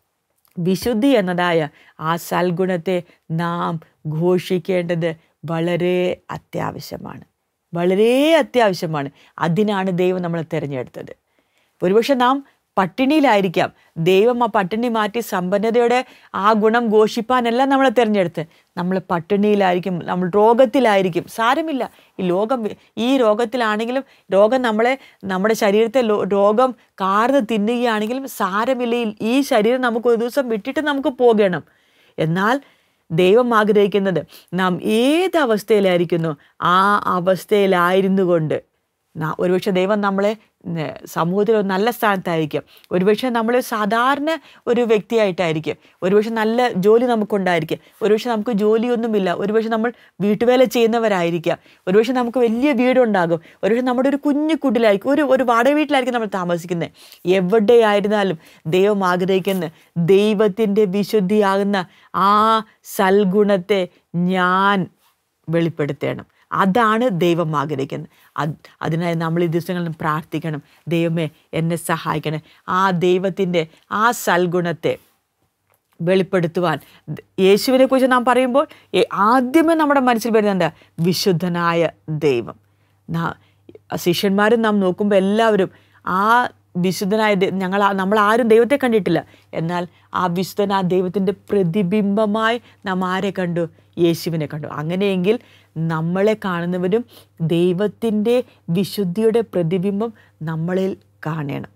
വിശുദ്ധി എന്നതായ ആ സൽഗുണത്തെ നാം ഘോഷിക്കേണ്ടത് വളരെ അത്യാവശ്യമാണ് വളരെ അത്യാവശ്യമാണ് അതിനാണ് ദൈവം നമ്മളെ തിരഞ്ഞെടുത്തത് ഒരുപക്ഷെ നാം പട്ടിണിയിലായിരിക്കാം ദൈവം ആ പട്ടിണി മാറ്റി സമ്പന്നതയുടെ ആ ഗുണം ഘോഷിപ്പാനല്ല നമ്മളെ തിരഞ്ഞെടുത്ത് നമ്മൾ പട്ടിണിയിലായിരിക്കും നമ്മൾ രോഗത്തിലായിരിക്കും സാരമില്ല ഈ ലോകം ഈ രോഗത്തിലാണെങ്കിലും രോഗം നമ്മളെ നമ്മുടെ ശരീരത്തെ ലോ- രോഗം കാർന്ന് തിന്നുകയാണെങ്കിലും സാരമില്ല ഈ- ഈ ശരീരം നമുക്ക് ഒരു ദിവസം വിട്ടിട്ട് നമുക്ക് പോകണം എന്നാൽ ദൈവം ആഗ്രഹിക്കുന്നത് നാം ഏത് അവസ്ഥയിലായിരിക്കുന്നു ആ അവസ്ഥയിലായിരുന്നു കൊണ്ട് നാ- ഒരുപക്ഷെ ദൈവം നമ്മളെ ഉം, സമൂഹത്തിൽ ഒരു നല്ല സ്ഥാനത്തായിരിക്കും ഒരുപക്ഷെ നമ്മൾ സാധാരണ ഒരു വ്യക്തിയായിട്ടായിരിക്കും ഒരുപക്ഷെ നല്ല ജോലി നമുക്കുണ്ടായിരിക്കും ഒരുപക്ഷെ നമുക്ക് ജോലിയൊന്നുമില്ല ഒരുപക്ഷെ നമ്മൾ വീട്ടുവേല ചെയ്യുന്നവരായിരിക്കാം ഒരുപക്ഷെ നമുക്ക് വലിയ വീടുണ്ടാകും ഒരുപക്ഷെ നമ്മുടെ ഒരു കുഞ്ഞു കുട്ടിലായിരിക്കും ഒരു ഒരു വാടക വീട്ടിലായിരിക്കും നമ്മൾ താമസിക്കുന്നത് എവിടെയായിരുന്നാലും ദൈവം ആഗ്രഹിക്കുന്ന ദൈവത്തിൻ്റെ വിശുദ്ധിയാകുന്ന ആ സൽഗുണത്തെ ഞാൻ വെളിപ്പെടുത്തണം അതാണ് ദൈവം ആഗ്രഹിക്കുന്നത് അത് അതിനായി നമ്മൾ ഈ ദിവസങ്ങളിൽ പ്രാർത്ഥിക്കണം ദൈവമേ എന്നെ സഹായിക്കണം ആ ദൈവത്തിൻ്റെ ആ സൽഗുണത്തെ വെളിപ്പെടുത്തുവാൻ ദ- യേശുവിനെ കുറിച്ച് നാം പറയുമ്പോൾ ഏ- ആദ്യമേ നമ്മുടെ മനസ്സിൽ വരുന്നത് വിശുദ്ധനായ ദൈവം നാ- ശിഷ്യന്മാരും നാം നോക്കുമ്പോൾ എല്ലാവരും ആ വിശുദ്ധനായ ദൈ- ഞങ്ങൾ ആ- നമ്മൾ ആരും ദൈവത്തെ കണ്ടിട്ടില്ല എന്നാൽ ആ വിശുദ്ധനായ ദൈവത്തിൻ്റെ പ്രതിബിംബമായി നാം ആരെ കണ്ടു യേശുവിനെ കണ്ടു അങ്ങനെയെങ്കിൽ നമ്മളെ കാണുന്നവരും ദൈവത്തിൻ്റെ വിശുദ്ധിയുടെ പ്രതിബിംബം നമ്മളിൽ കാണണം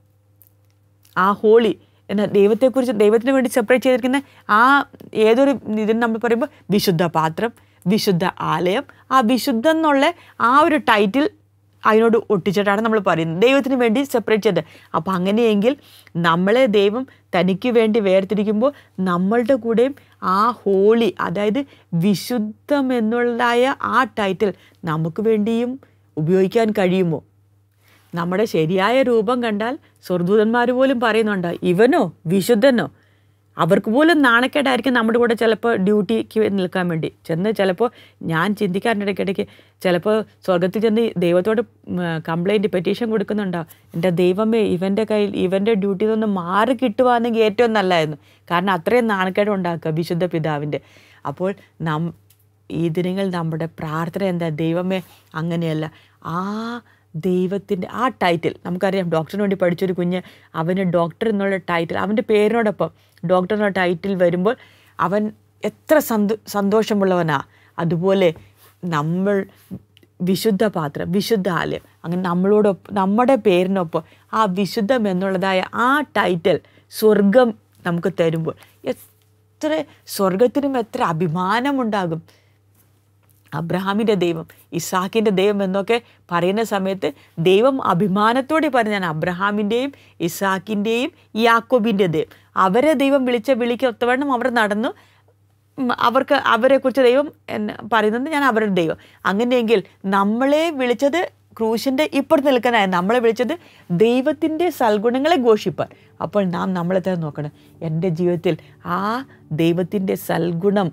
ആ ഹോളി എന്ന ദൈവത്തെക്കുറിച്ച് ദൈവത്തിന് വേണ്ടി സെപ്പറേറ്റ് ചെയ്തിരിക്കുന്ന ആ ഏതൊരു ഇതിന് നമ്മൾ പറയുമ്പോൾ വിശുദ്ധ പാത്രം വിശുദ്ധ ആലയം ആ വിശുദ്ധം എന്നുള്ള ആ ഒരു ടൈറ്റിൽ അതിനോട് ഒട്ടിച്ചിട്ടാണ് നമ്മൾ പറയുന്നത് ദൈവത്തിന് വേണ്ടി സെപ്പറേറ്റ് ചെയ്ത് അപ്പോൾ അങ്ങനെയെങ്കിൽ നമ്മളെ ദൈവം തനിക്ക് വേണ്ടി വേർതിരിക്കുമ്പോൾ നമ്മളുടെ കൂടെയും ആ ഹോളി അതായത് വിശുദ്ധം എന്നുള്ളതായ ആ ടൈറ്റിൽ നമുക്ക് വേണ്ടിയും ഉപയോഗിക്കാൻ കഴിയുമോ നമ്മുടെ ശരിയായ രൂപം കണ്ടാൽ സ്വർദൂതന്മാർ പോലും പറയുന്നുണ്ട് ഇവനോ വിശുദ്ധനോ അവർക്ക് പോലും നാണക്കേടായിരിക്കും നമ്മുടെ കൂടെ ചിലപ്പോൾ ഡ്യൂട്ടിക്ക് നിൽക്കാൻ വേണ്ടി ചെന്ന് ചിലപ്പോൾ ഞാൻ ചിന്തിക്കാറുണ്ട് ഇടയ്ക്കിടയ്ക്ക് ചിലപ്പോൾ സ്വർഗത്തിൽ ചെന്ന് ദൈവത്തോട് കംപ്ലൈൻറ്റ് പെറ്റീഷൻ കൊടുക്കുന്നുണ്ടാവും എൻ്റെ ദൈവമേ ഇവൻ്റെ കയ്യിൽ ഇവൻ്റെ ഡ്യൂട്ടിയിൽ നിന്ന് മാറി കിട്ടുവാണെങ്കിൽ ഏറ്റവും നല്ലതായിരുന്നു കാരണം അത്രയും നാണക്കേട് ഉണ്ടാക്കുക വിശുദ്ധ പിതാവിൻ്റെ അപ്പോൾ നം ഈ ദിനങ്ങൾ നമ്മുടെ പ്രാർത്ഥന എന്താ ദൈവമേ അങ്ങനെയല്ല ആ ദൈവത്തിൻ്റെ ആ ടൈറ്റിൽ നമുക്കറിയാം ഡോക്ടറിന് വേണ്ടി പഠിച്ചൊരു കുഞ്ഞ് അവന് ഡോക്ടർ എന്നുള്ള ടൈറ്റിൽ അവൻ്റെ പേരിനോടൊപ്പം ഡോക്ടർ എന്നുള്ള ടൈറ്റിൽ വരുമ്പോൾ അവൻ എത്ര സന്തോ സന്തോഷമുള്ളവനാ അതുപോലെ നമ്മൾ വിശുദ്ധ പാത്രം വിശുദ്ധ ആലയം അങ്ങനെ നമ്മളോടൊപ്പം നമ്മുടെ പേരിനൊപ്പം ആ വിശുദ്ധം എന്നുള്ളതായ ആ ടൈറ്റിൽ സ്വർഗം നമുക്ക് തരുമ്പോൾ എത്ര സ്വർഗത്തിനും എത്ര അഭിമാനമുണ്ടാകും അബ്രഹാമിൻ്റെ ദൈവം ഇസാക്കിൻ്റെ ദൈവം എന്നൊക്കെ പറയുന്ന സമയത്ത് ദൈവം അഭിമാനത്തോടെ പറഞ്ഞ ഞാൻ അബ്രഹാമിൻ്റെയും ഇസാക്കിൻ്റെയും യാക്കോബിൻ്റെ ദൈവം അവരെ ദൈവം വിളിച്ച വിളിക്ക് ഒത്തവണ്ണം അവർ നടന്നു ഉം, അവർക്ക് അവരെക്കുറിച്ച് ദൈവം എന്നെ പറയുന്നത് ഞാൻ അവരുടെ ദൈവം അങ്ങനെയെങ്കിൽ നമ്മളെ വിളിച്ചത് ക്രൂശിൻ്റെ ഇപ്പുറത്ത് നിൽക്കാനായി നമ്മളെ വിളിച്ചത് ദൈവത്തിൻ്റെ സൽഗുണങ്ങളെ ഘോഷിപ്പാൻ അപ്പോൾ നാം നമ്മളെ തന്നെ നോക്കണം എൻ്റെ ജീവിതത്തിൽ ആ ദൈവത്തിൻ്റെ സൽഗുണം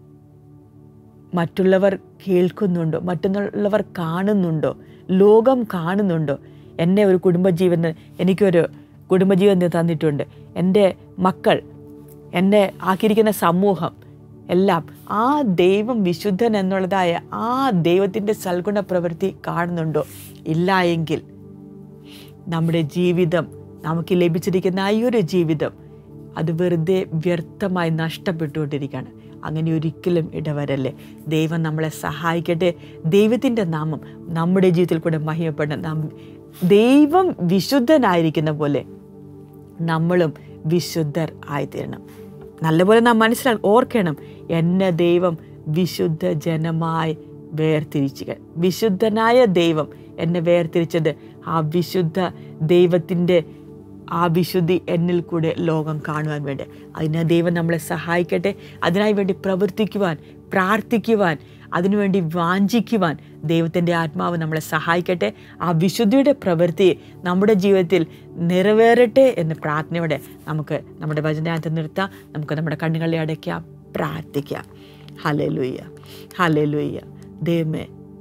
മറ്റുള്ളവർ കേൾക്കുന്നുണ്ടോ മറ്റുള്ളവർ കാണുന്നുണ്ടോ ലോകം കാണുന്നുണ്ടോ എന്നെ ഒരു കുടുംബജീവൻ എനിക്കൊരു കുടുംബജീവൻ തന്നിട്ടുണ്ട് എൻ്റെ മക്കൾ എന്നെ ആക്കിയിരിക്കുന്ന സമൂഹം എല്ലാം ആ ദൈവം വിശുദ്ധൻ എന്നുള്ളതായ ആ ദൈവത്തിൻ്റെ സൽഗുണ പ്രവൃത്തി കാണുന്നുണ്ടോ ഇല്ല എങ്കിൽ നമ്മുടെ ജീവിതം നമുക്ക് ലഭിച്ചിരിക്കുന്ന ഈ ഒരു ജീവിതം അത് വെറുതെ വ്യർത്ഥമായി നഷ്ടപ്പെട്ടുകൊണ്ടിരിക്കുകയാണ് അങ്ങനെ ഒരിക്കലും ഇടവരല്ലേ ദൈവം നമ്മളെ സഹായിക്കട്ടെ ദൈവത്തിൻ്റെ നാമം നമ്മുടെ ജീവിതത്തിൽ കൂടെ മഹിമപ്പെടണം നാം ദൈവം വിശുദ്ധനായിരിക്കുന്ന പോലെ നമ്മളും വിശുദ്ധർ ആയിത്തീരണം നല്ലപോലെ നാം മനസ്സിലാക്കി ഓർക്കണം എന്നെ ദൈവം വിശുദ്ധ ജനമായി വേർതിരിച്ചുക വിശുദ്ധനായ ദൈവം എന്നെ വേർതിരിച്ചത് ആ വിശുദ്ധ ദൈവത്തിൻ്റെ ആ വിശുദ്ധി എന്നിൽ കൂടെ ലോകം കാണുവാൻ വേണ്ടി അതിന് ദൈവം നമ്മളെ സഹായിക്കട്ടെ അതിനായി വേണ്ടി പ്രവർത്തിക്കുവാൻ പ്രാർത്ഥിക്കുവാൻ അതിനുവേണ്ടി വാഞ്ചിക്കുവാൻ ദൈവത്തിൻ്റെ ആത്മാവ് നമ്മളെ സഹായിക്കട്ടെ ആ വിശുദ്ധിയുടെ പ്രവൃത്തി നമ്മുടെ ജീവിതത്തിൽ നിറവേറട്ടെ എന്ന് പ്രാർത്ഥനയോടെ നമുക്ക് നമ്മുടെ വചനത്തെ നിർത്താം നമുക്ക് നമ്മുടെ കണ്ണുകളെ അടയ്ക്കാം പ്രാർത്ഥിക്കാം ഹലേ ലുയ്യ ഹലേ ലുയ്യ ദൈവമേ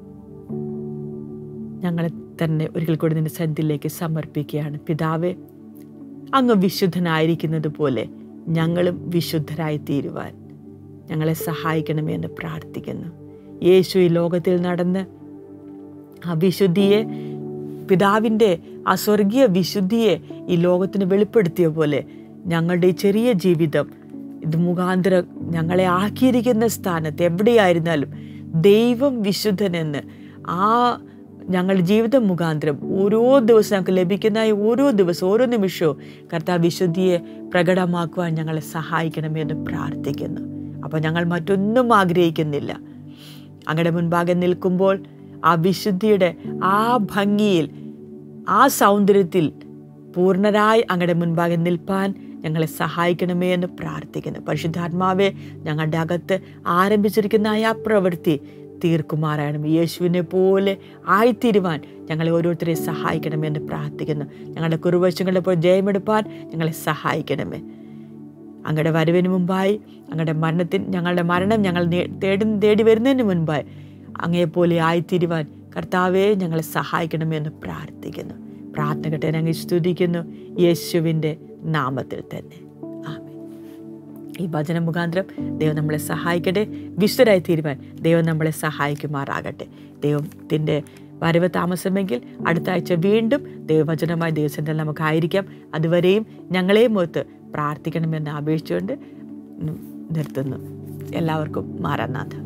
ഞങ്ങളെ തന്നെ ഒരിക്കൽ കൂടി നിന്റെ സന്ധിയിലേക്ക് സമർപ്പിക്കുകയാണ് പിതാവേ അങ്ങ് വിശുദ്ധനായിരിക്കുന്നത് പോലെ ഞങ്ങളും വിശുദ്ധരായി തീരുവാൻ ഞങ്ങളെ സഹായിക്കണമേ എന്ന് പ്രാർത്ഥിക്കുന്നു യേശു ഈ ലോകത്തിൽ നടന്ന് ആ വിശുദ്ധിയെ പിതാവിൻ്റെ ആ സ്വർഗീയ വിശുദ്ധിയെ ഈ ലോകത്തിന് വെളിപ്പെടുത്തിയ പോലെ ഞങ്ങളുടെ ഈ ചെറിയ ജീവിതം ഇത് മുഖാന്തരം ഞങ്ങളെ ആക്കിയിരിക്കുന്ന സ്ഥാനത്ത് എവിടെയായിരുന്നാലും ദൈവം വിശുദ്ധനെന്ന് ആ ഞങ്ങളുടെ ജീവിതം മുഖാന്തരം ഓരോ ദിവസവും ഞങ്ങൾക്ക് ലഭിക്കുന്ന ഈ ഓരോ ദിവസവും ഓരോ നിമിഷവും കർത്താവ് വിശുദ്ധിയെ പ്രകടമാക്കുവാൻ ഞങ്ങളെ സഹായിക്കണമേ എന്ന് പ്രാർത്ഥിക്കുന്നു അപ്പോൾ ഞങ്ങൾ മറ്റൊന്നും ആഗ്രഹിക്കുന്നില്ല അങ്ങയുടെ മുൻപാകെ നിൽക്കുമ്പോൾ ആ വിശുദ്ധിയുടെ ആ ഭംഗിയിൽ ആ സൗന്ദര്യത്തിൽ പൂർണ്ണരായി അങ്ങയുടെ മുൻപാകെ നിൽപ്പാൻ ഞങ്ങളെ സഹായിക്കണമേ എന്ന് പ്രാർത്ഥിക്കുന്നു പരിശുദ്ധാത്മാവെ ഞങ്ങളുടെ അകത്ത് ആരംഭിച്ചിരിക്കുന്ന ആ പ്രവൃത്തി തീർക്കുമാറാകണം യേശുവിനെ പോലെ ആയിത്തീരുവാൻ ഞങ്ങളെ ഓരോരുത്തരെ സഹായിക്കണമെന്ന് പ്രാർത്ഥിക്കുന്നു ഞങ്ങളുടെ കുറുവശങ്ങളെ പോലെ ജയമെടുപ്പാൻ ഞങ്ങളെ സഹായിക്കണമേ അങ്ങയുടെ വരവിന് മുമ്പായി അങ്ങയുടെ മരണത്തിന് ഞങ്ങളുടെ മരണം ഞങ്ങൾ നേ- തേടി തേടി വരുന്നതിന് മുൻപായി അങ്ങയെപ്പോലെ ആയിത്തീരുവാൻ കർത്താവെ ഞങ്ങളെ സഹായിക്കണമെന്ന് പ്രാർത്ഥിക്കുന്നു പ്രാർത്ഥന കേട്ടെ ഞങ്ങൾ സ്തുതിക്കുന്നു യേശുവിൻ്റെ നാമത്തിൽ തന്നെ ആമേൻ ഈ ഭജന മുഖാന്തരം ദൈവം നമ്മളെ സഹായിക്കട്ടെ വിശ്വരായി തീരുവാൻ ദൈവം നമ്മളെ സഹായിക്കുമാറാകട്ടെ ദൈവത്തിൻ്റെ വരവ് താമസമെങ്കിൽ അടുത്ത ആഴ്ച വീണ്ടും ദൈവവചനമായി ദൈവസന്നിധിയിൽ നമുക്കായിരിക്കാം അതുവരെയും ഞങ്ങളെയും ഒത്ത് പ്രാർത്ഥിക്കണമെന്ന് അപേക്ഷിച്ചുകൊണ്ട് നിർത്തുന്നു എല്ലാവർക്കും മാറാനാഥ